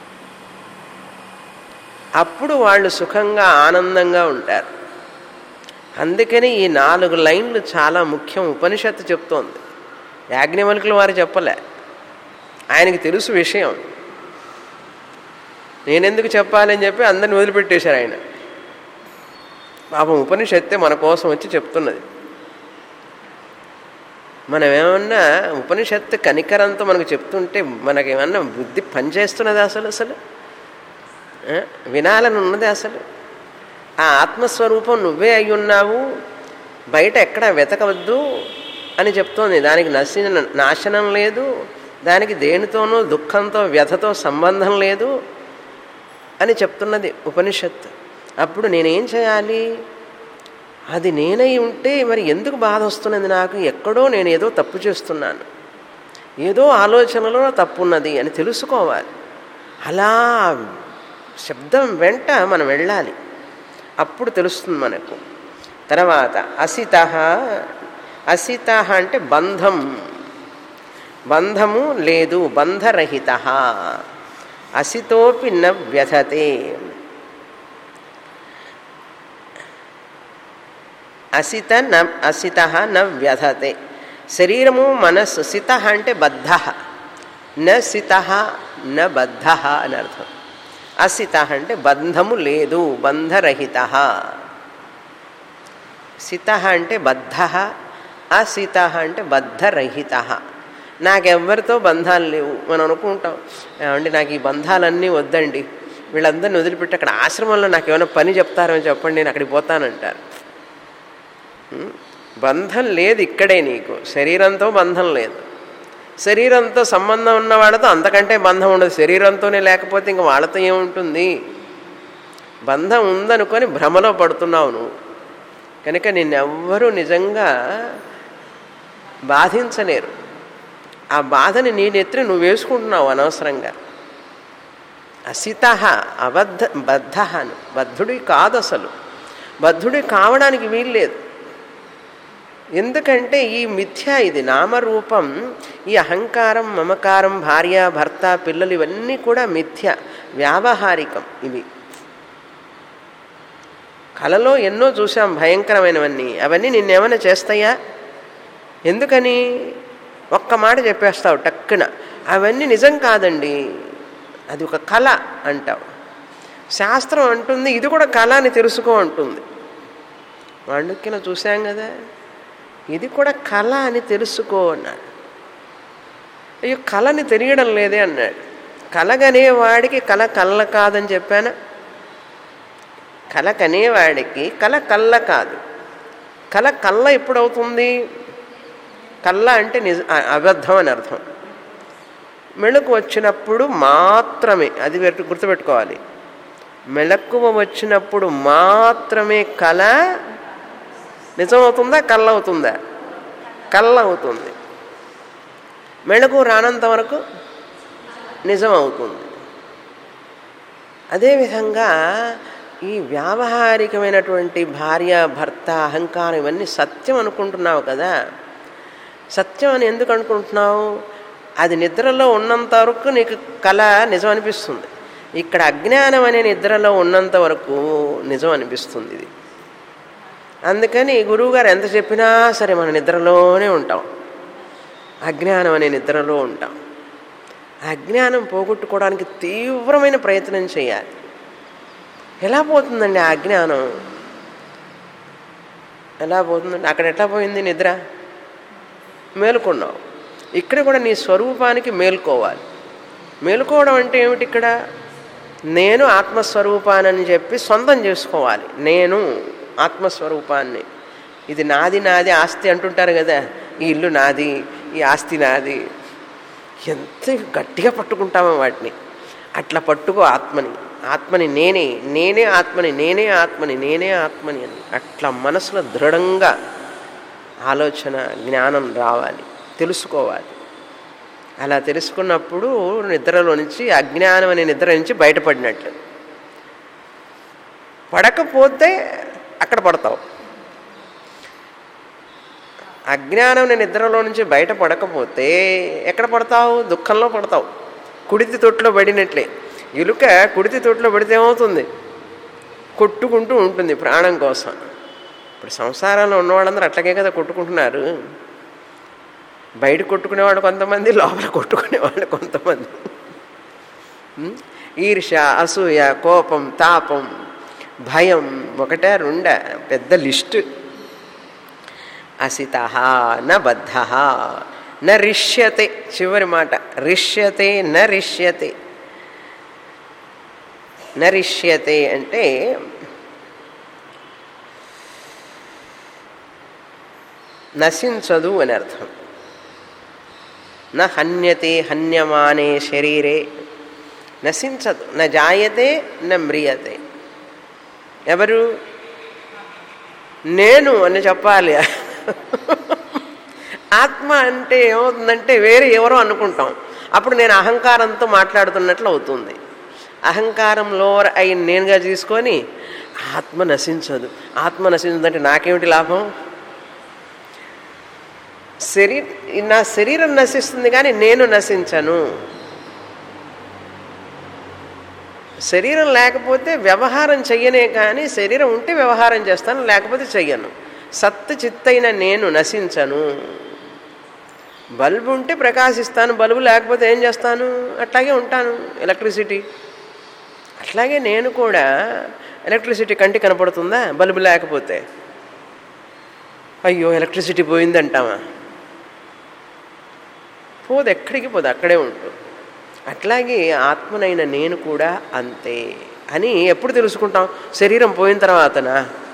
అప్పుడు వాళ్ళు సుఖంగా ఆనందంగా ఉంటారు అందుకని ఈ నాలుగు లైన్లు చాలా ముఖ్యం ఉపనిషత్తు చెప్తోంది యాజ్ఞవల్కుల వారు చెప్పలే ఆయనకి తెలుసు విషయం నేనెందుకు చెప్పాలని చెప్పి అందరిని వదిలిపెట్టేశారు ఆయన పాపం ఉపనిషత్తే మన కోసం వచ్చి చెప్తున్నది మనం ఏమన్నా ఉపనిషత్తు కనికరంతో మనకు చెప్తుంటే మనకేమన్నా బుద్ధి పనిచేస్తున్నది అసలు అసలు ఆ? వినాలని ఉన్నది అసలు ఆ ఆత్మస్వరూపం నువ్వే అయి ఉన్నావు బయట ఎక్కడ వెతకవద్దు అని చెప్తోంది దానికి నశన నాశనం లేదు దానికి దేనితోనూ దుఃఖంతో వ్యధతో సంబంధం లేదు అని చెప్తున్నది ఉపనిషత్తు అప్పుడు నేనేం చేయాలి అది నేనై ఉంటే మరి ఎందుకు బాధ వస్తున్నది నాకు ఎక్కడో నేను ఏదో తప్పు చేస్తున్నాను ఏదో ఆలోచనలో తప్పు ఉన్నది అని తెలుసుకోవాలి అలా శబ్దం వెంట మనం వెళ్ళాలి అప్పుడు తెలుస్తుంది మనకు తర్వాత అసిత అసిత అంటే బంధం బంధము లేదు బంధరహిత అసితోపి న వ్యథతే అసిత న అసిత న వ్యథతే శరీరము మనస్సు సిత అంటే బద్ధ న సిత న బద్ధ అని అర్థం అసిత అంటే బంధము లేదు బంధరహిత సిత అంటే బద్ధ అసిత అంటే బద్ధరహిత నాకెవ్వరితో బంధాలు లేవు మనం అనుకుంటాం ఏమండి నాకు ఈ బంధాలన్నీ వద్దండి వీళ్ళందరిని వదిలిపెట్టి అక్కడ ఆశ్రమంలో నాకు ఏమైనా పని చెప్తారని చెప్పండి నేను అక్కడికి పోతానంటారు ఉం? బంధం లేదు ఇక్కడే నీకు శరీరంతో బంధం లేదు శరీరంతో సంబంధం ఉన్న వాళ్ళతో అంతకంటే బంధం ఉండదు శరీరంతోనే లేకపోతే ఇంక వాళ్ళతో ఏముంటుంది బంధం ఉందనుకొని భ్రమలో పడుతున్నావు నువ్వు కనుక నిన్నెవ్వరూ నిజంగా బాధించలేరు ఆ బాధని నీ నెత్తిని నువ్వు వేసుకుంటున్నావు అనవసరంగా అసిత అబద్ధ బద్ధ అని బద్ధుడి కాదు అసలు బద్ధుడి కావడానికి వీల్లేదు ఎందుకంటే ఈ మిథ్య ఇది నామరూపం ఈ అహంకారం మమకారం భార్య భర్త పిల్లలు ఇవన్నీ కూడా మిథ్య వ్యావహారికం ఇవి కలలో ఎన్నో చూసాం భయంకరమైనవన్నీ అవన్నీ నిన్నేమైనా చేస్తాయా ఎందుకని ఒక్క మాట చెప్పేస్తావు టక్కున అవన్నీ నిజం కాదండి అది ఒక కళ అంటావు శాస్త్రం అంటుంది ఇది కూడా కళ అని తెలుసుకో అంటుంది వాండుక్కిన చూశాం కదా ఇది కూడా కళ అని తెలుసుకో అన్నాడు అయ్యో కళని తెలియడం లేదే అన్నాడు కలగనేవాడికి కల కళ్ళ కాదని చెప్పానా కల కనేవాడికి కల కళ్ళ కాదు కల కళ్ళ ఎప్పుడవుతుంది కళ్ళ అంటే నిజ అ- అబద్ధం అని అర్థం మెళుకు వచ్చినప్పుడు మాత్రమే అది పెట్టు- గుర్తుపెట్టుకోవాలి మెళకువ వచ్చినప్పుడు మాత్రమే కళ నిజమవుతుందా కళ్ళ అవుతుందా కళ్ళ అవుతుంది మెళకు రానంత వరకు నిజం అవుతుంది అదేవిధంగా ఈ వ్యావహారికమైనటువంటి భార్య భర్త అహంకారం ఇవన్నీ సత్యం అనుకుంటున్నావు కదా సత్యం అని ఎందుకు అనుకుంటున్నావు అది నిద్రలో ఉన్నంత వరకు నీకు కళ నిజం అనిపిస్తుంది ఇక్కడ అజ్ఞానం అనే నిద్రలో ఉన్నంత వరకు నిజం అనిపిస్తుంది ఇది అందుకని గురువుగారు ఎంత చెప్పినా సరే మన నిద్రలోనే ఉంటాం అజ్ఞానం అనే నిద్రలో ఉంటాం ఆ అజ్ఞానం పోగొట్టుకోవడానికి తీవ్రమైన ప్రయత్నం చేయాలి ఎలా పోతుందండి ఆ అజ్ఞానం ఎలా పోతుందండి అక్కడ ఎట్లా పోయింది నిద్ర మేలుకున్నావు ఇక్కడ కూడా నీ స్వరూపానికి మేల్కోవాలి మేలుకోవడం అంటే ఏమిటి ఇక్కడ నేను ఆత్మస్వరూపానని చెప్పి సొంతం చేసుకోవాలి నేను ఆత్మస్వరూపాన్ని ఇది నాది నాది ఆస్తి అంటుంటారు కదా ఈ ఇల్లు నాది ఈ ఆస్తి నాది ఎంత గట్టిగా పట్టుకుంటామో వాటిని అట్లా పట్టుకో ఆత్మని ఆత్మని నేనే నేనే ఆత్మని నేనే ఆత్మని నేనే ఆత్మని అని అట్లా మనసులో దృఢంగా ఆలోచన జ్ఞానం రావాలి తెలుసుకోవాలి అలా తెలుసుకున్నప్పుడు నిద్రలో నుంచి అజ్ఞానం అనే నిద్ర నుంచి బయటపడినట్లు పడకపోతే అక్కడ పడతావు అజ్ఞానం అనే నిద్రలో నుంచి బయట పడకపోతే ఎక్కడ పడతావు దుఃఖంలో పడతావు కుడితి తొట్టులో పడినట్లే ఎలుక కుడితి తొట్టులో పడితే ఏమవుతుంది కొట్టుకుంటూ ఉంటుంది ప్రాణం కోసం ఇప్పుడు సంసారంలో ఉన్నవాళ్ళందరూ అట్లాగే కదా కొట్టుకుంటున్నారు బయట కొట్టుకునేవాడు కొంతమంది లోపల కొట్టుకునేవాళ్ళు కొంతమంది ఉం? ఈర్ష అసూయ కోపం తాపం భయం ఒకటే రెండ పెద్ద లిస్టు అసిత న బద్ధ న రిష్యతే చివరి మాట రిష్యతే న రిష్యతే నరిష్యతే అంటే నశించదు అని అర్థం న హన్యతే హన్యమానే శరీరే నశించదు న జాయతే న మ్రియతే ఎవరు నేను అని చెప్పాలి ఆత్మ అంటే ఏమవుతుందంటే వేరే ఎవరో అనుకుంటాం అప్పుడు నేను అహంకారంతో మాట్లాడుతున్నట్లు అవుతుంది అహంకారంలో అయి నేనుగా తీసుకొని ఆత్మ నశించదు ఆత్మ నశించదంటే నాకేమిటి లాభం శరీ నా శరీరం నశిస్తుంది కానీ నేను నశించను శరీరం లేకపోతే వ్యవహారం చెయ్యనే కానీ శరీరం ఉంటే వ్యవహారం చేస్తాను లేకపోతే చెయ్యను సత్తు చిత్తైన నేను నశించను బల్బు ఉంటే ప్రకాశిస్తాను బల్బు లేకపోతే ఏం చేస్తాను అట్లాగే ఉంటాను ఎలక్ట్రిసిటీ అట్లాగే నేను కూడా ఎలక్ట్రిసిటీ కంటి కనపడుతుందా బల్బు లేకపోతే అయ్యో ఎలక్ట్రిసిటీ పోయిందంటామా పోదు ఎక్కడికి పోదు అక్కడే ఉంటుంది అట్లాగే ఆత్మనైన నేను కూడా అంతే అని ఎప్పుడు తెలుసుకుంటాం శరీరం పోయిన తర్వాతనా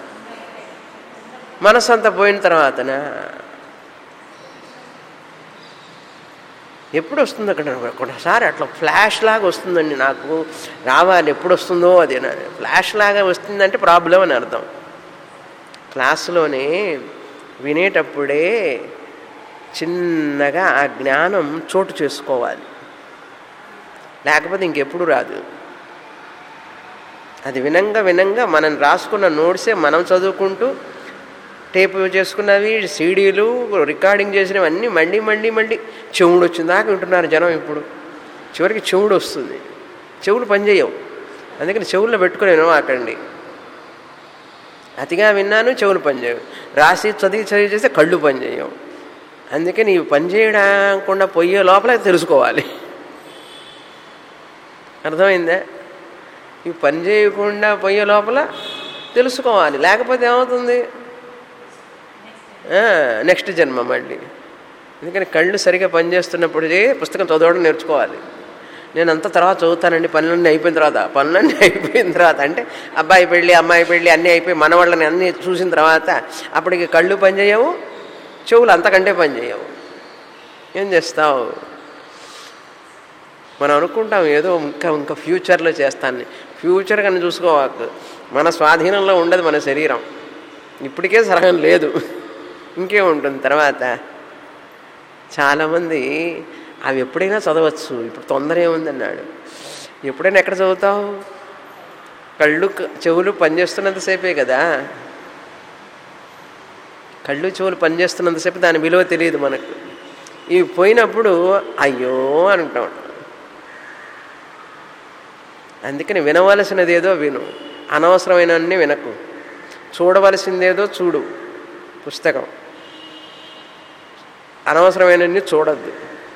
మనసు అంతా పోయిన తర్వాతనా ఎప్పుడు వస్తుంది అక్కడ ఒకసారి అట్లా ఫ్లాష్ లాగా వస్తుందండి నాకు రావాలి ఎప్పుడు వస్తుందో అది అని ఫ్లాష్ లాగా వస్తుందంటే ప్రాబ్లం అని అర్థం క్లాసులోనే వినేటప్పుడే చిన్నగా ఆ జ్ఞానం చోటు చేసుకోవాలి లేకపోతే ఇంకెప్పుడు రాదు అది వినంగా వినంగా మనం రాసుకున్న నోట్సే మనం చదువుకుంటూ టేప్ చేసుకున్నవి సీడీలు రికార్డింగ్ చేసినవన్నీ మళ్ళీ మళ్ళీ మళ్ళీ చెవుడు వచ్చిన దాకా వింటున్నారు జనం ఇప్పుడు చివరికి చెవుడు వస్తుంది చెవులు పనిచేయవు అందుకని చెవుల్లో పెట్టుకుని వినవాకండి అతిగా విన్నాను చెవులు పనిచేయవు రాసి చదివి చదివి చేస్తే కళ్ళు పనిచేయవు అందుకని ఇవి పనిచేయకుండా పోయే లోపల తెలుసుకోవాలి అర్థమైందా ఇవి పని చేయకుండా పోయే లోపల తెలుసుకోవాలి లేకపోతే ఏమవుతుంది నెక్స్ట్ జన్మ మళ్ళీ ఎందుకని కళ్ళు సరిగా పనిచేస్తున్నప్పుడు పుస్తకం చదవడం నేర్చుకోవాలి నేను అంత తర్వాత చదువుతానండి పనులన్నీ అయిపోయిన తర్వాత పనులన్నీ అయిపోయిన తర్వాత అంటే అబ్బాయి పెళ్ళి అమ్మాయి పెళ్ళి అన్నీ అయిపోయి మనవాళ్ళని అన్నీ చూసిన తర్వాత అప్పటికి కళ్ళు పనిచేయవు చెవులు అంతకంటే పనిచేయవు ఏం చేస్తావు మనం అనుకుంటాం ఏదో ఇంకా ఇంకా ఫ్యూచర్లో చేస్తాను ఫ్యూచర్ కన్నా చూసుకోవాలి మన స్వాధీనంలో ఉండదు మన శరీరం ఇప్పటికే సరహం లేదు ఇంకేం ఉంటుంది తర్వాత చాలామంది అవి ఎప్పుడైనా చదవచ్చు ఇప్పుడు తొందర ఏముందన్నాడు ఎప్పుడైనా ఎక్కడ చదువుతావు కళ్ళు చెవులు పనిచేస్తున్నంతసేపే కదా కళ్ళు చెవులు పనిచేస్తున్నంతసేపు దాని విలువ తెలియదు మనకు ఇవి పోయినప్పుడు అయ్యో అంటాం అందుకని వినవలసినది ఏదో విను అనవసరమైనవన్నీ వినకు చూడవలసిందేదో చూడు పుస్తకం అనవసరమైనవన్నీ చూడద్దు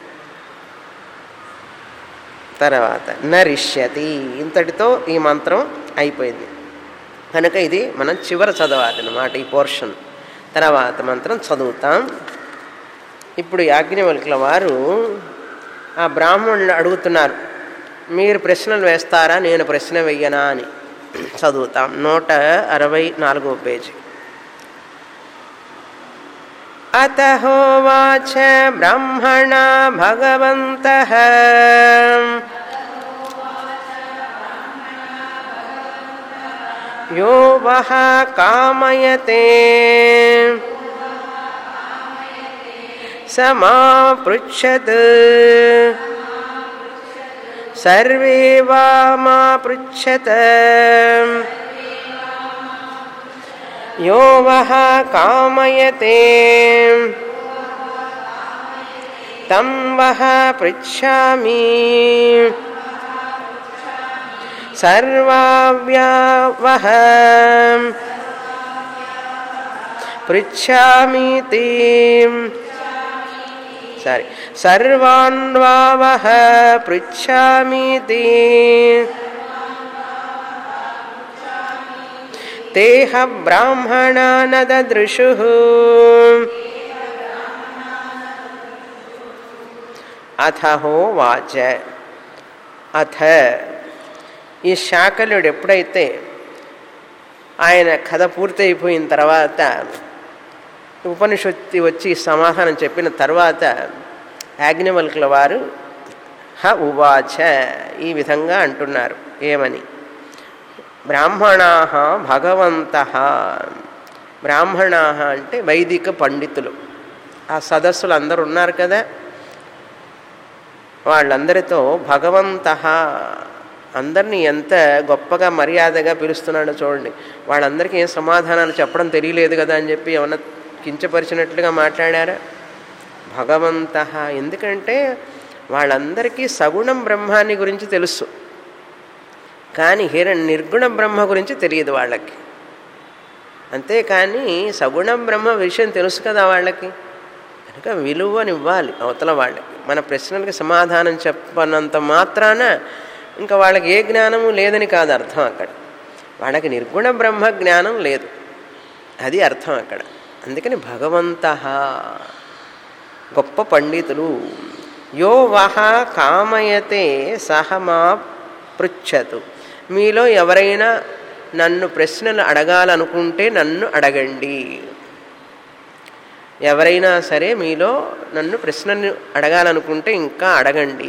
తర్వాత నరిష్యతి ఇంతటితో ఈ మంత్రం అయిపోయింది కనుక ఇది మనం చివర చదవాలి అన్నమాట ఈ పోర్షన్ తర్వాత మంత్రం చదువుతాం ఇప్పుడు యాజ్ఞవల్కుల వారు ఆ బ్రాహ్మణులు అడుగుతున్నారు మీరు ప్రశ్నలు వేస్తారా నేను ప్రశ్న వెయ్యనా అని చదువుతాం నూట అరవై నాలుగో పేజీ అత హోవాచ బ్రహ్మణ భగవంత యో వహ కామయతే సమాపృచ్చత్ సర్వే వా మా పృచ్చత యో వహ కామయతే తం వహ పృచ్ఛామి సర్వావ్యావహ పృచ్ఛామీతి సారీ సర్వాన్వావహ పృచ్ఛామీతి తేహ బ్రాహ్మణా నదృషు అథ హోవాచ అథ ఈ శాకలుడు ఎప్పుడైతే ఆయన కథ పూర్తయిపోయిన తర్వాత ఉపనిషత్తి వచ్చి సమాధానం చెప్పిన తర్వాత యాజ్ఞవల్కుల వారు హ ఉవాచ ఈ విధంగా అంటున్నారు ఏమని బ్రాహ్మణా భగవంత బ్రాహ్మణా అంటే వైదిక పండితులు ఆ సదస్సులు అందరు ఉన్నారు కదా వాళ్ళందరితో భగవంత అందరినీ ఎంత గొప్పగా మర్యాదగా పిలుస్తున్నాడో చూడండి వాళ్ళందరికీ ఏం సమాధానాలు చెప్పడం తెలియలేదు కదా అని చెప్పి ఏమన్నా కించపరిచినట్లుగా మాట్లాడారా భగవంత ఎందుకంటే వాళ్ళందరికీ సగుణం బ్రహ్మాన్ని గురించి తెలుసు కానీ హిర నిర్గుణ బ్రహ్మ గురించి తెలియదు వాళ్ళకి అంతేకాని సగుణ బ్రహ్మ విషయం తెలుసు కదా వాళ్ళకి కనుక విలువనివ్వాలి అవతల వాళ్ళకి మన ప్రశ్నలకు సమాధానం చెప్పనంత మాత్రాన ఇంకా వాళ్ళకి ఏ జ్ఞానము లేదని కాదు అర్థం అక్కడ వాళ్ళకి నిర్గుణ బ్రహ్మ జ్ఞానం లేదు అది అర్థం అక్కడ అందుకని భగవంత గొప్ప పండితులు యో వహ కామయతే సహ మా పృచ్చతు మీలో ఎవరైనా నన్ను ప్రశ్నలు అడగాలనుకుంటే నన్ను అడగండి ఎవరైనా సరే మీలో నన్ను ప్రశ్నలు అడగాలనుకుంటే ఇంకా అడగండి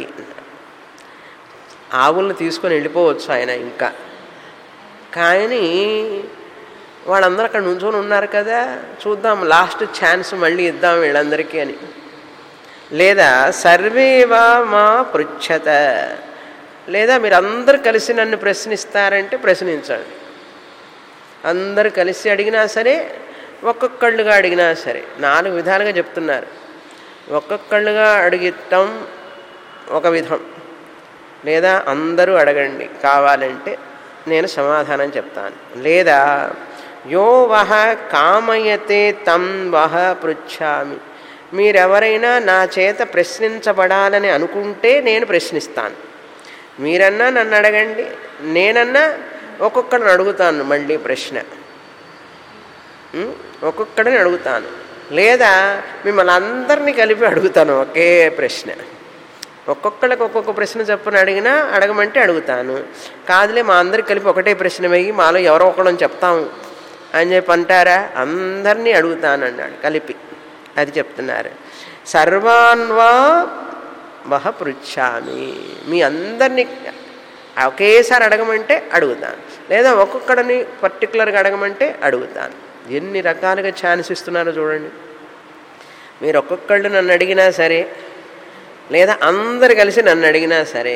ఆవులను తీసుకొని వెళ్ళిపోవచ్చు ఆయన ఇంకా కానీ వాళ్ళందరూ అక్కడ నుంచొని ఉన్నారు కదా చూద్దాం లాస్ట్ ఛాన్స్ మళ్ళీ ఇద్దాం వీళ్ళందరికీ అని లేదా సర్వేవా మా పృచ్ఛత లేదా మీరు అందరు కలిసి నన్ను ప్రశ్నిస్తారంటే ప్రశ్నించండి అందరు కలిసి అడిగినా సరే ఒక్కొక్కళ్ళుగా అడిగినా సరే నాలుగు విధాలుగా చెప్తున్నారు ఒక్కొక్కళ్ళుగా అడిగటం ఒక విధం లేదా అందరూ అడగండి కావాలంటే నేను సమాధానం చెప్తాను లేదా యో వహ కామయతే తం వహ పృచ్ఛామి మీరెవరైనా నా చేత ప్రశ్నించబడాలని అనుకుంటే నేను ప్రశ్నిస్తాను మీరన్నా నన్ను అడగండి నేనన్నా ఒక్కొక్కడిని అడుగుతాను మళ్ళీ ప్రశ్న ఉం? ఒక్కొక్కడిని అడుగుతాను లేదా మిమ్మల్ని అందరినీ కలిపి అడుగుతాను ఒకే ప్రశ్న ఒక్కొక్కళ్ళకి ఒక్కొక్క ప్రశ్న చెప్పని అడిగినా అడగమంటే అడుగుతాను కాదులే మా అందరికి కలిపి ఒకటే ప్రశ్న వేయి మాలో ఎవరో ఒకళ్ళని చెప్తాం అని చెప్పి అంటారా అందరినీ అడుగుతాను అన్నాడు కలిపి అది చెప్తున్నారు సర్వాన్వా వహ పృచ్ఛామి మీ అందరినీ ఒకేసారి అడగమంటే అడుగుతాను లేదా ఒక్కొక్కడిని పర్టికులర్గా అడగమంటే అడుగుతాను ఎన్ని రకాలుగా ఛాన్స్ ఇస్తున్నారో చూడండి మీరు ఒక్కొక్కళ్ళు నన్ను అడిగినా సరే లేదా అందరు కలిసి నన్ను అడిగినా సరే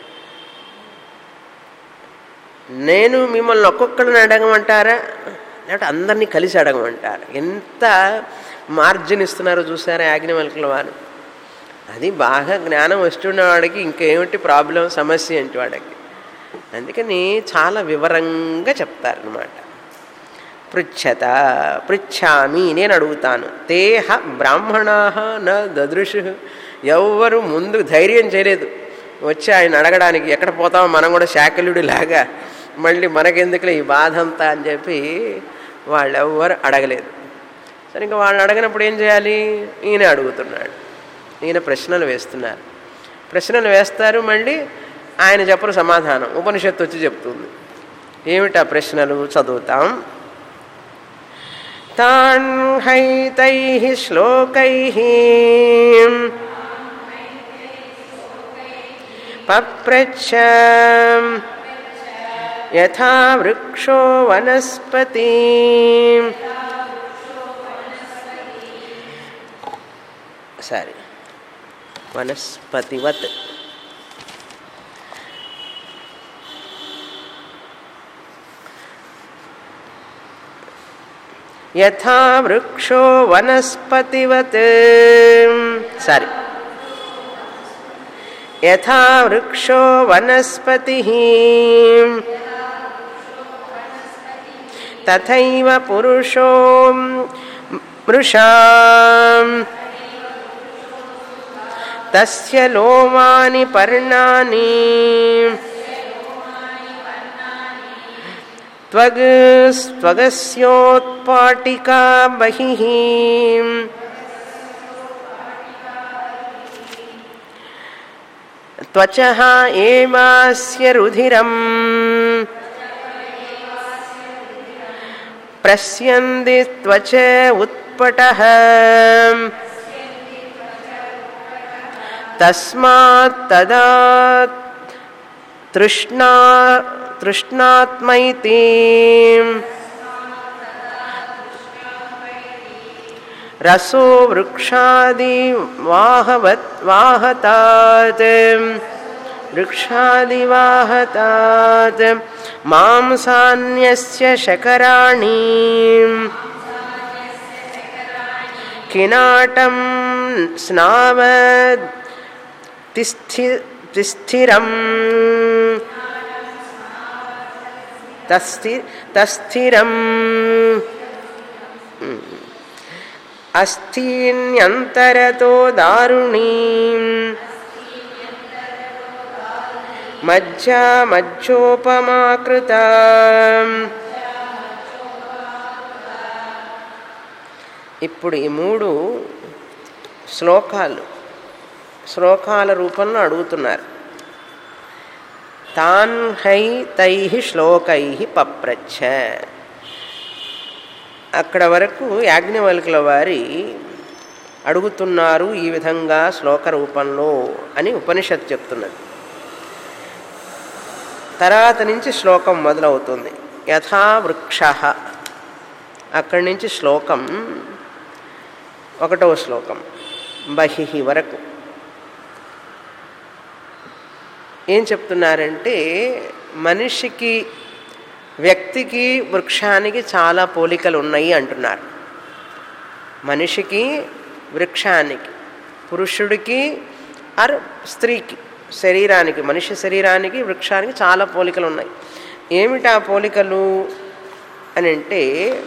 నేను మిమ్మల్ని ఒక్కొక్కడిని అడగమంటారా లేకపోతే అందరినీ కలిసి అడగమంటారా ఎంత మార్జిన్ ఇస్తున్నారో చూసారా యాజ్ఞవల్కుల వారు అది బాగా జ్ఞానం వస్తున్న వాడికి ఇంకేమిటి ప్రాబ్లం సమస్య ఏంటి వాడికి అందుకని చాలా వివరంగా చెప్తారనమాట పృచ్ఛత పృచ్ఛామి నేను అడుగుతాను తేహ బ్రాహ్మణా న దదృశు ఎవ్వరు ముందు ధైర్యం చేయలేదు వచ్చి ఆయన అడగడానికి ఎక్కడ పోతామో మనం కూడా శాకలుడి లాగా మళ్ళీ మనకెందుకులే ఈ బాధ అంతా అని చెప్పి వాళ్ళు ఎవ్వరు అడగలేదు సరే ఇంకా వాళ్ళు అడగనప్పుడు ఏం చేయాలి ఈయన అడుగుతున్నాడు ఈయన ప్రశ్నలు వేస్తున్నారు ప్రశ్నలు వేస్తారు మళ్ళీ ఆయన చెప్పరు సమాధానం ఉపనిషత్తు వచ్చి చెప్తుంది ఏమిటి ఆ ప్రశ్నలు చదువుతాం తాన్ హైతై శ్లోకై పప్రచ్ఛ యథా వృక్షో వనస్పతి సరే వనస్పతివత్ యథా వృక్షో వనస్పతివత్ సారీ యథా వృక్షో వనస్పతి తథైవ పురుషో మృషా తస్య లోమాని పర్ణాని త్వగ్ త్వగస్యోత్పాటికా బహిః त्वचः एवास्य रुधिरम् प्रस्यन्ति त्वच उत्पटः तस्मात् तदा तृष्णा तृष्णात्मैति रसो वृक्षादि वाहवत् वाहतात् वृक्षादिवाहतात् मांसान्यस्य शकराणि किनाटं स्नाव तिस्थि तिस्थिरम् तस्थि तस्थिरम् अस्तीन्यन्तरतो दारुणीम् मज्जा मज्जोपमाकृता ఇప్పుడు ఈ మూడు శ్లోకాలు శ్లోకాల రూపంలో అడుగుతున్నారు తాన్ హై తై శ్లోకై పప్రచ్ఛ అక్కడ వరకు యాజ్ఞవల్కుల వారి అడుగుతున్నారు ఈ విధంగా శ్లోక రూపంలో అని ఉపనిషత్తు చెప్తున్నది తర్వాత నుంచి శ్లోకం మొదలవుతుంది యథా వృక్ష అక్కడి నుంచి శ్లోకం ఒకటవ శ్లోకం బహి వరకు ఏం చెప్తున్నారంటే మనిషికి వ్యక్తికి వృక్షానికి చాలా పోలికలు ఉన్నాయి అంటున్నారు మనిషికి వృక్షానికి పురుషుడికి ఆర్ స్త్రీకి శరీరానికి మనిషి శరీరానికి వృక్షానికి చాలా పోలికలు ఉన్నాయి ఏమిటి ఆ పోలికలు అని అంటే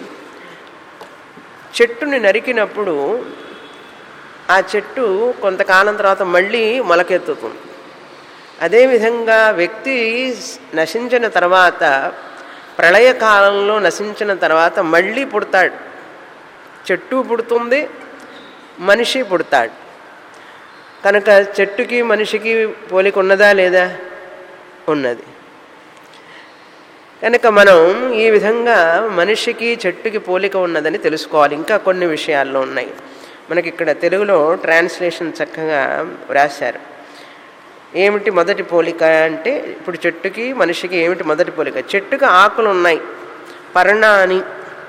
చెట్టుని నరికినప్పుడు ఆ చెట్టు కొంతకాలం తర్వాత మళ్ళీ మొలకెత్తుతుంది అదేవిధంగా వ్యక్తి నశించిన తర్వాత ప్రళయకాలంలో నశించిన తర్వాత మళ్ళీ పుడతాడు చెట్టు పుడుతుంది మనిషి పుడతాడు కనుక చెట్టుకి మనిషికి పోలిక ఉన్నదా లేదా ఉన్నది కనుక మనం ఈ విధంగా మనిషికి చెట్టుకి పోలిక ఉన్నదని తెలుసుకోవాలి ఇంకా కొన్ని విషయాల్లో ఉన్నాయి మనకి ఇక్కడ తెలుగులో ట్రాన్స్లేషన్ చక్కగా వ్రాశారు ఏమిటి మొదటి పోలిక అంటే ఇప్పుడు చెట్టుకి మనిషికి ఏమిటి మొదటి పోలిక చెట్టుకి ఆకులు ఉన్నాయి పర్ణాని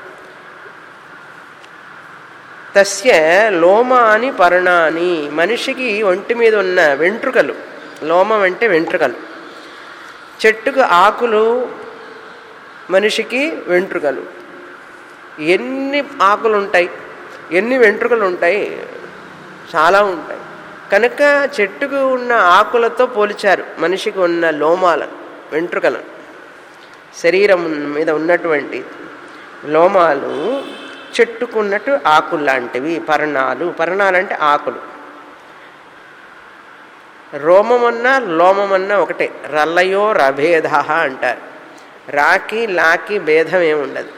తస్య లోమాని పర్ణాని మనిషికి ఒంటి మీద ఉన్న వెంట్రుకలు లోమం అంటే వెంట్రుకలు చెట్టుకు ఆకులు మనిషికి వెంట్రుకలు ఎన్ని ఆకులు ఉంటాయి ఎన్ని వెంట్రుకలు ఉంటాయి చాలా ఉంటాయి కనుక చెట్టుకు ఉన్న ఆకులతో పోల్చారు మనిషికి ఉన్న లోమాలను వెంట్రుకలను శరీరం మీద ఉన్నటువంటి లోమాలు చెట్టుకున్నట్టు ఆకులు లాంటివి పర్ణాలు పర్ణాలంటే ఆకులు రోమమన్నా లోమమన్నా ఒకటే రల్లయో రభేద అంటారు రాకి లాకి భేదం ఏమి ఉండదు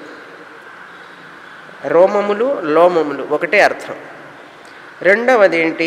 రోమములు లోమములు ఒకటే అర్థం రెండవది ఏంటి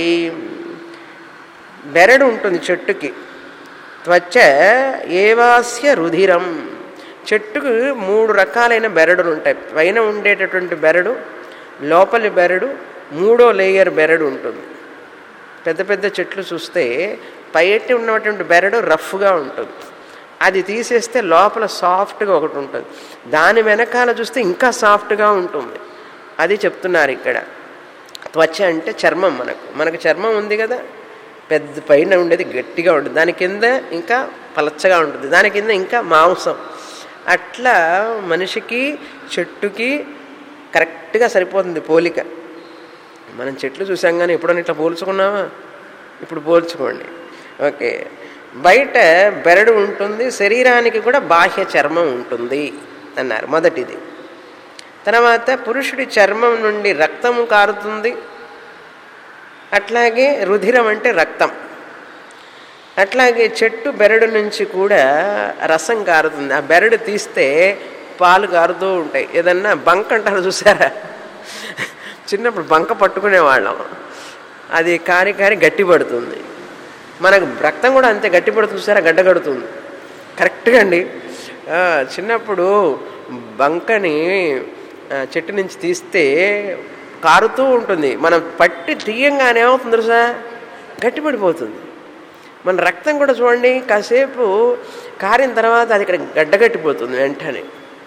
బెరడు ఉంటుంది చెట్టుకి త్వచ ఏవాస్య రుధిరం చెట్టుకు మూడు రకాలైన బెరడులు ఉంటాయి పైన ఉండేటటువంటి బెరడు లోపలి బెరడు మూడో లేయర్ బెరడు ఉంటుంది పెద్ద పెద్ద చెట్లు చూస్తే పైటి ఉన్నటువంటి బెరడు రఫ్గా ఉంటుంది అది తీసేస్తే లోపల సాఫ్ట్గా ఒకటి ఉంటుంది దాని వెనకాల చూస్తే ఇంకా సాఫ్ట్గా ఉంటుంది అది చెప్తున్నారు ఇక్కడ త్వచ అంటే చర్మం మనకు మనకు చర్మం ఉంది కదా పెద్ద పైన ఉండేది గట్టిగా ఉంటుంది దాని కింద ఇంకా పలచగా ఉంటుంది దాని కింద ఇంకా మాంసం అట్లా మనిషికి చెట్టుకి కరెక్ట్గా సరిపోతుంది పోలిక మనం చెట్లు చూసాం కానీ ఎప్పుడన్నా ఇట్లా పోల్చుకున్నామా ఇప్పుడు పోల్చుకోండి ఓకే బయట బెరడు ఉంటుంది శరీరానికి కూడా బాహ్య చర్మం ఉంటుంది అన్నారు మొదటిది తర్వాత పురుషుడి చర్మం నుండి రక్తము కారుతుంది అట్లాగే రుధిరం అంటే రక్తం అట్లాగే చెట్టు బెరడు నుంచి కూడా రసం కారుతుంది ఆ బెరడు తీస్తే పాలు కారుతూ ఉంటాయి ఏదన్నా బంక్ అంటారు చూసారా చిన్నప్పుడు బంక పట్టుకునేవాళ్ళం అది కారి కారి గట్టి పడుతుంది మనకు రక్తం కూడా అంతే గట్టి పడుతుంది చూసారా గడ్డ కడుతుంది కరెక్ట్గా అండి చిన్నప్పుడు బంకని చెట్టు నుంచి తీస్తే కారుతూ ఉంటుంది మనం పట్టి తీయంగానే ఏమవుతుంది తెలుసా గట్టిపడిపోతుంది మన రక్తం కూడా చూడండి కాసేపు కారిన తర్వాత అది ఇక్కడ గడ్డగట్టిపోతుంది వెంటనే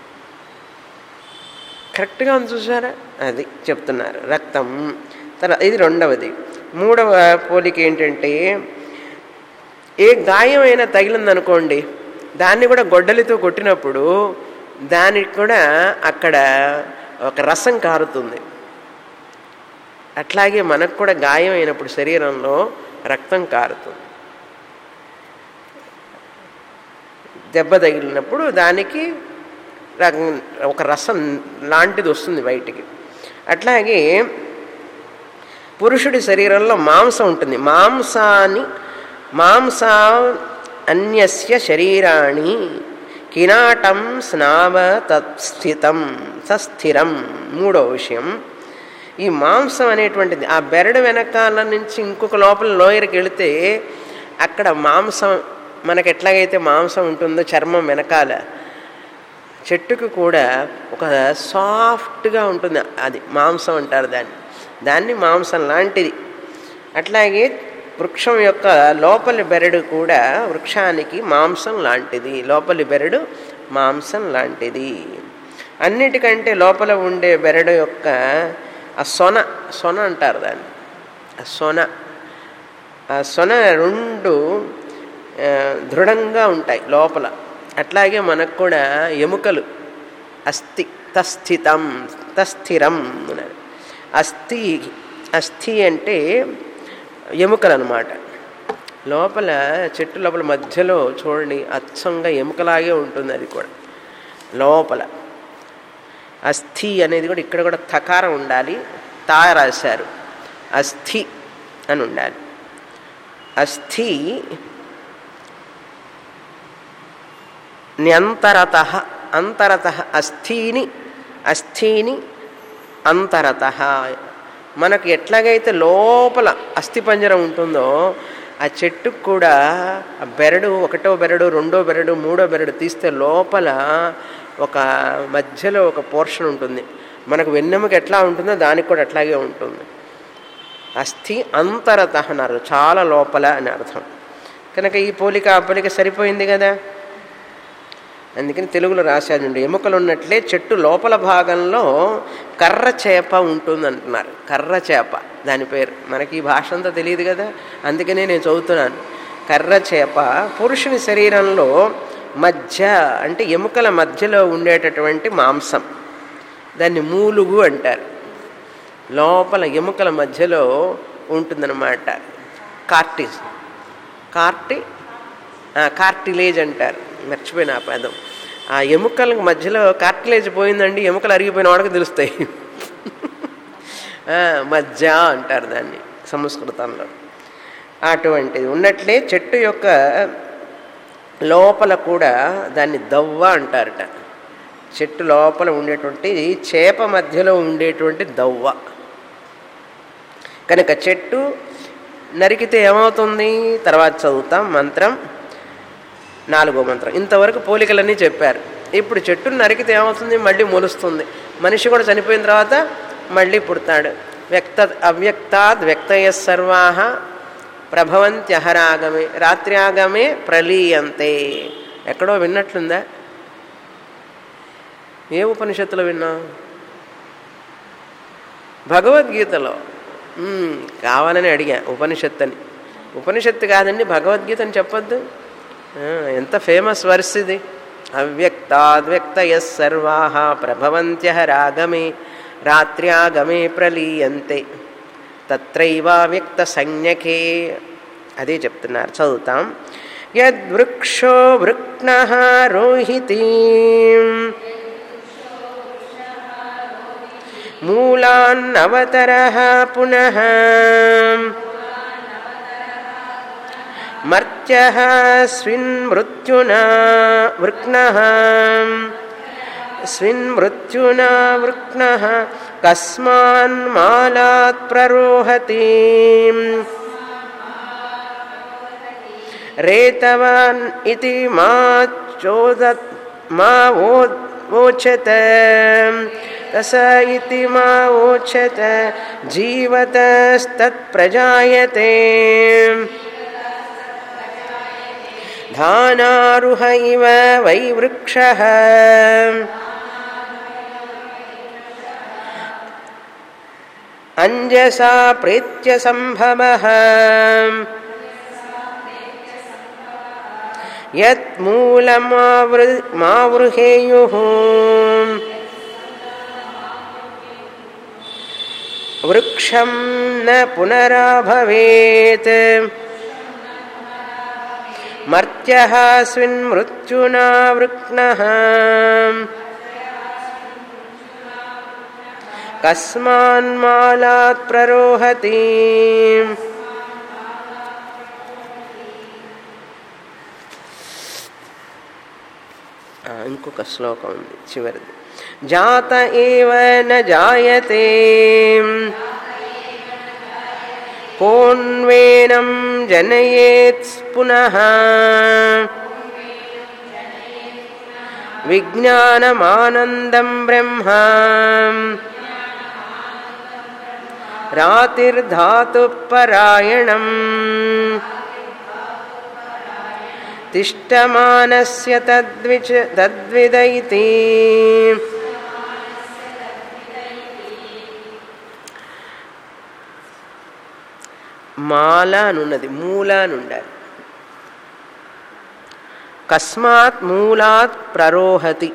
కరెక్ట్గా ఉంది చూసారా అది చెప్తున్నారు రక్తం తర్వాత ఇది రెండవది మూడవ పోలిక ఏంటంటే ఏ గాయం అయినా తగిలిందనుకోండి దాన్ని కూడా గొడ్డలితో కొట్టినప్పుడు దానికి కూడా అక్కడ ఒక రసం కారుతుంది అట్లాగే మనకు కూడా గాయం అయినప్పుడు శరీరంలో రక్తం కారుతుంది దెబ్బ తగిలినప్పుడు దానికి ఒక రసం లాంటిది వస్తుంది బయటికి అట్లాగే పురుషుడి శరీరంలో మాంసం ఉంటుంది మాంసాన్ని మాంసా అన్యస్య శరీరాణి కినాటం స్నావ తత్స్థితం సస్థిరం మూడో విషయం ఈ మాంసం అనేటువంటిది ఆ బెరడు వెనకాల నుంచి ఇంకొక లోపల లోయర్కి వెళితే అక్కడ మాంసం మనకు ఎట్లాగైతే మాంసం ఉంటుందో చర్మం వెనకాల చెట్టుకు కూడా ఒక సాఫ్ట్గా ఉంటుంది అది మాంసం అంటారు దాన్ని దాన్ని మాంసం లాంటిది అట్లాగే వృక్షం యొక్క లోపలి బెరడు కూడా వృక్షానికి మాంసం లాంటిది లోపలి బెరడు మాంసం లాంటిది అన్నిటికంటే లోపల ఉండే బెరడు యొక్క ఆ సొన సొన అంటారు దాన్ని ఆ సొన ఆ సొన రెండు దృఢంగా ఉంటాయి లోపల అట్లాగే మనకు కూడా ఎముకలు అస్థి తస్థితం తస్థిరం అస్థి అస్థి అంటే ఎముకలు అనమాట లోపల చెట్టు లోపల మధ్యలో చూడండి అచ్చంగా ఎముకలాగే ఉంటుంది అది కూడా లోపల అస్థి అనేది కూడా ఇక్కడ కూడా తకారం ఉండాలి తా రాశారు అస్థి అని ఉండాలి అస్థి న్యంతరత అంతరత అస్థీని అస్థీని అంతరత మనకు ఎట్లాగైతే లోపల అస్థిపంజరం ఉంటుందో ఆ చెట్టుకు కూడా ఆ బెరడు ఒకటో బెరడు రెండో బెరడు మూడో బెరడు తీస్తే లోపల ఒక మధ్యలో ఒక పోర్షన్ ఉంటుంది మనకు వెన్నెముక ఎట్లా ఉంటుందో దానికి కూడా అట్లాగే ఉంటుంది అస్థి అంతరత అన్నారు చాలా లోపల అని అర్థం కనుక ఈ పోలిక ఆ పోలిక సరిపోయింది కదా అందుకని తెలుగులో రాశాడండి ఎముకలు ఉన్నట్లే చెట్టు లోపల భాగంలో కర్ర చేప ఉంటుంది అంటున్నారు కర్ర చేప దాని పేరు మనకి ఈ భాష అంతా తెలియదు కదా అందుకనే నేను చదువుతున్నాను కర్ర చేప పురుషుని శరీరంలో మధ్య అంటే ఎముకల మధ్యలో ఉండేటటువంటి మాంసం దాన్ని మూలుగు అంటారు లోపల ఎముకల మధ్యలో ఉంటుందన్నమాట కార్టిజ్ కార్టి కార్టిలేజ్ అంటారు మర్చిపోయిన ఆ పదం ఆ ఎముకల మధ్యలో కార్టిలేజ్ పోయిందండి ఎముకలు అరిగిపోయిన వాడికి తెలుస్తాయి మధ్య అంటారు దాన్ని సంస్కృతంలో అటువంటిది ఉన్నట్లే చెట్టు యొక్క లోపల కూడా దాన్ని దవ్వ అంటారట చెట్టు లోపల ఉండేటువంటి చేప మధ్యలో ఉండేటువంటి దవ్వ కనుక చెట్టు నరికితే ఏమవుతుంది తర్వాత చదువుతాం మంత్రం నాలుగో మంత్రం ఇంతవరకు పోలికలన్నీ చెప్పారు ఇప్పుడు చెట్టును నరికితే ఏమవుతుంది మళ్ళీ మొలుస్తుంది మనిషి కూడా చనిపోయిన తర్వాత మళ్ళీ పుడతాడు వ్యక్త అవ్యక్తాద్ వ్యక్తయ సర్వాహ ప్రభవంత్యహరాగమే రాత్రి ఆగమే ప్రలీయంతే ఎక్కడో విన్నట్లుందా ఏ ఉపనిషత్తులో విన్నా భగవద్గీతలో కావాలని అడిగా ఉపనిషత్తు అని ఉపనిషత్తు కాదండి భగవద్గీత అని చెప్పొద్దు ఎంత ఫేమస్ వర్స్ ఇది అవ్యక్తాద్వ్యక్తయ సర్వా ప్రభవంత్య రాగమే రాత్ర్యాగమే ప్రలీయంతే తత్రైవ వ్యక్త సంజ్ఞకే అదే చెప్తున్నారు చదువుతాం యద్వృక్షో వృక్ణ రోహితీ మూలాన్నవతర పునః మర్త్య స్విన్మృత్యునా వృక్న స్విన్మృత్యునా వృక్న కస్మాన్మాలాత్ ప్రరోహతి రేతవాన్ ఇది మా చోదత్ మా ఓచత తస ఇతి మా ఓచత జీవతస్తత్ప్రజాయతే ధానారుహ ఇవ వై వృక్ష అంజసా ప్రేత్య సంభవ యత్మూలమావృహేయు వృక్షం న పునరాభవేత్ మర్త్య స్విన్మృత్యునా వృక్న కస్మాన్మాలాత్ ప్రరోహతి ఇంకొక శ్లోకం ఉంది చివరిది జాత ఏవ న జాయతే కోన్వేనం జనయేత్ పునః విజ్ఞానమానందం బ్రహ్మ రాతిర్ధాతు పరాయణం తిష్టమానస్య తద్విచ తద్విదైతి మాల అనున్నది మూల అనుండాలి కస్మాత్ మూలాత్ ప్రరోహతి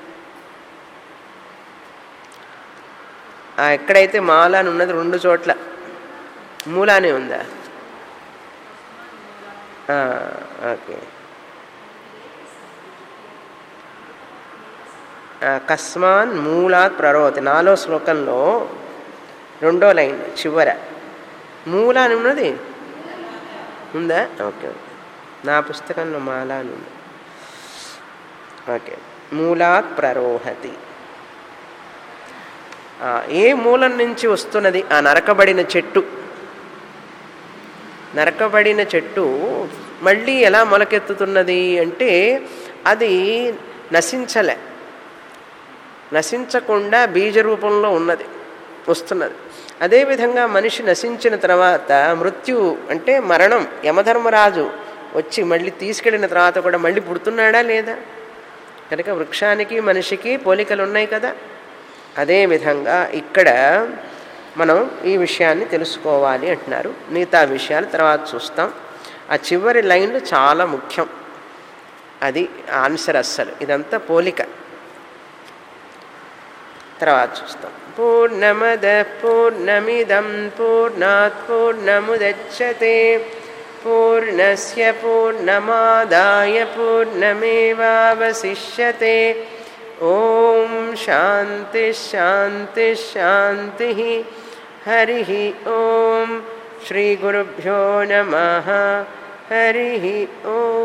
ఎక్కడైతే మాల అని ఉన్నది రెండు చోట్ల మూలానే ఉందా ఓకే కస్మాన్ మూలాత్ ప్రరోహతి నాలో శ్లోకంలో రెండో లైన్ చివర మూల అని ఉన్నది ఉందా ఓకే ఓకే నా పుస్తకంలో మాల అని ఉంది ఓకే మూలాత్ ప్రరోహతి ఆ, ఏ మూలం నుంచి వస్తున్నది ఆ నరకబడిన చెట్టు నరకబడిన చెట్టు మళ్ళీ ఎలా మొలకెత్తుతున్నది అంటే అది నశించలే నశించకుండా బీజ రూపంలో ఉన్నది వస్తున్నది అదేవిధంగా మనిషి నశించిన తర్వాత మృత్యు అంటే మరణం యమధర్మరాజు వచ్చి మళ్ళీ తీసుకెళ్ళిన తర్వాత కూడా మళ్ళీ పుడుతున్నాడా లేదా కనుక వృక్షానికి మనిషికి పోలికలు ఉన్నాయి కదా అదేవిధంగా ఇక్కడ మనం ఈ విషయాన్ని తెలుసుకోవాలి అంటున్నారు మిగతా విషయాలు తర్వాత చూస్తాం ఆ చివరి లైన్లు చాలా ముఖ్యం అది ఆన్సర్ అస్సలు ఇదంతా పోలిక తర్వాత చూస్తాం పూర్ణమద పూర్ణమిదం పూర్ణాత్ పూర్ణముదచ్చతే పూర్ణస్య పూర్ణమాదాయ పూర్ణమేవావశిష్యతే ఓం శాంతి శాంతి శాంతి హరి ఓం శ్రీ గురుభ్యో నమ హరి ఓం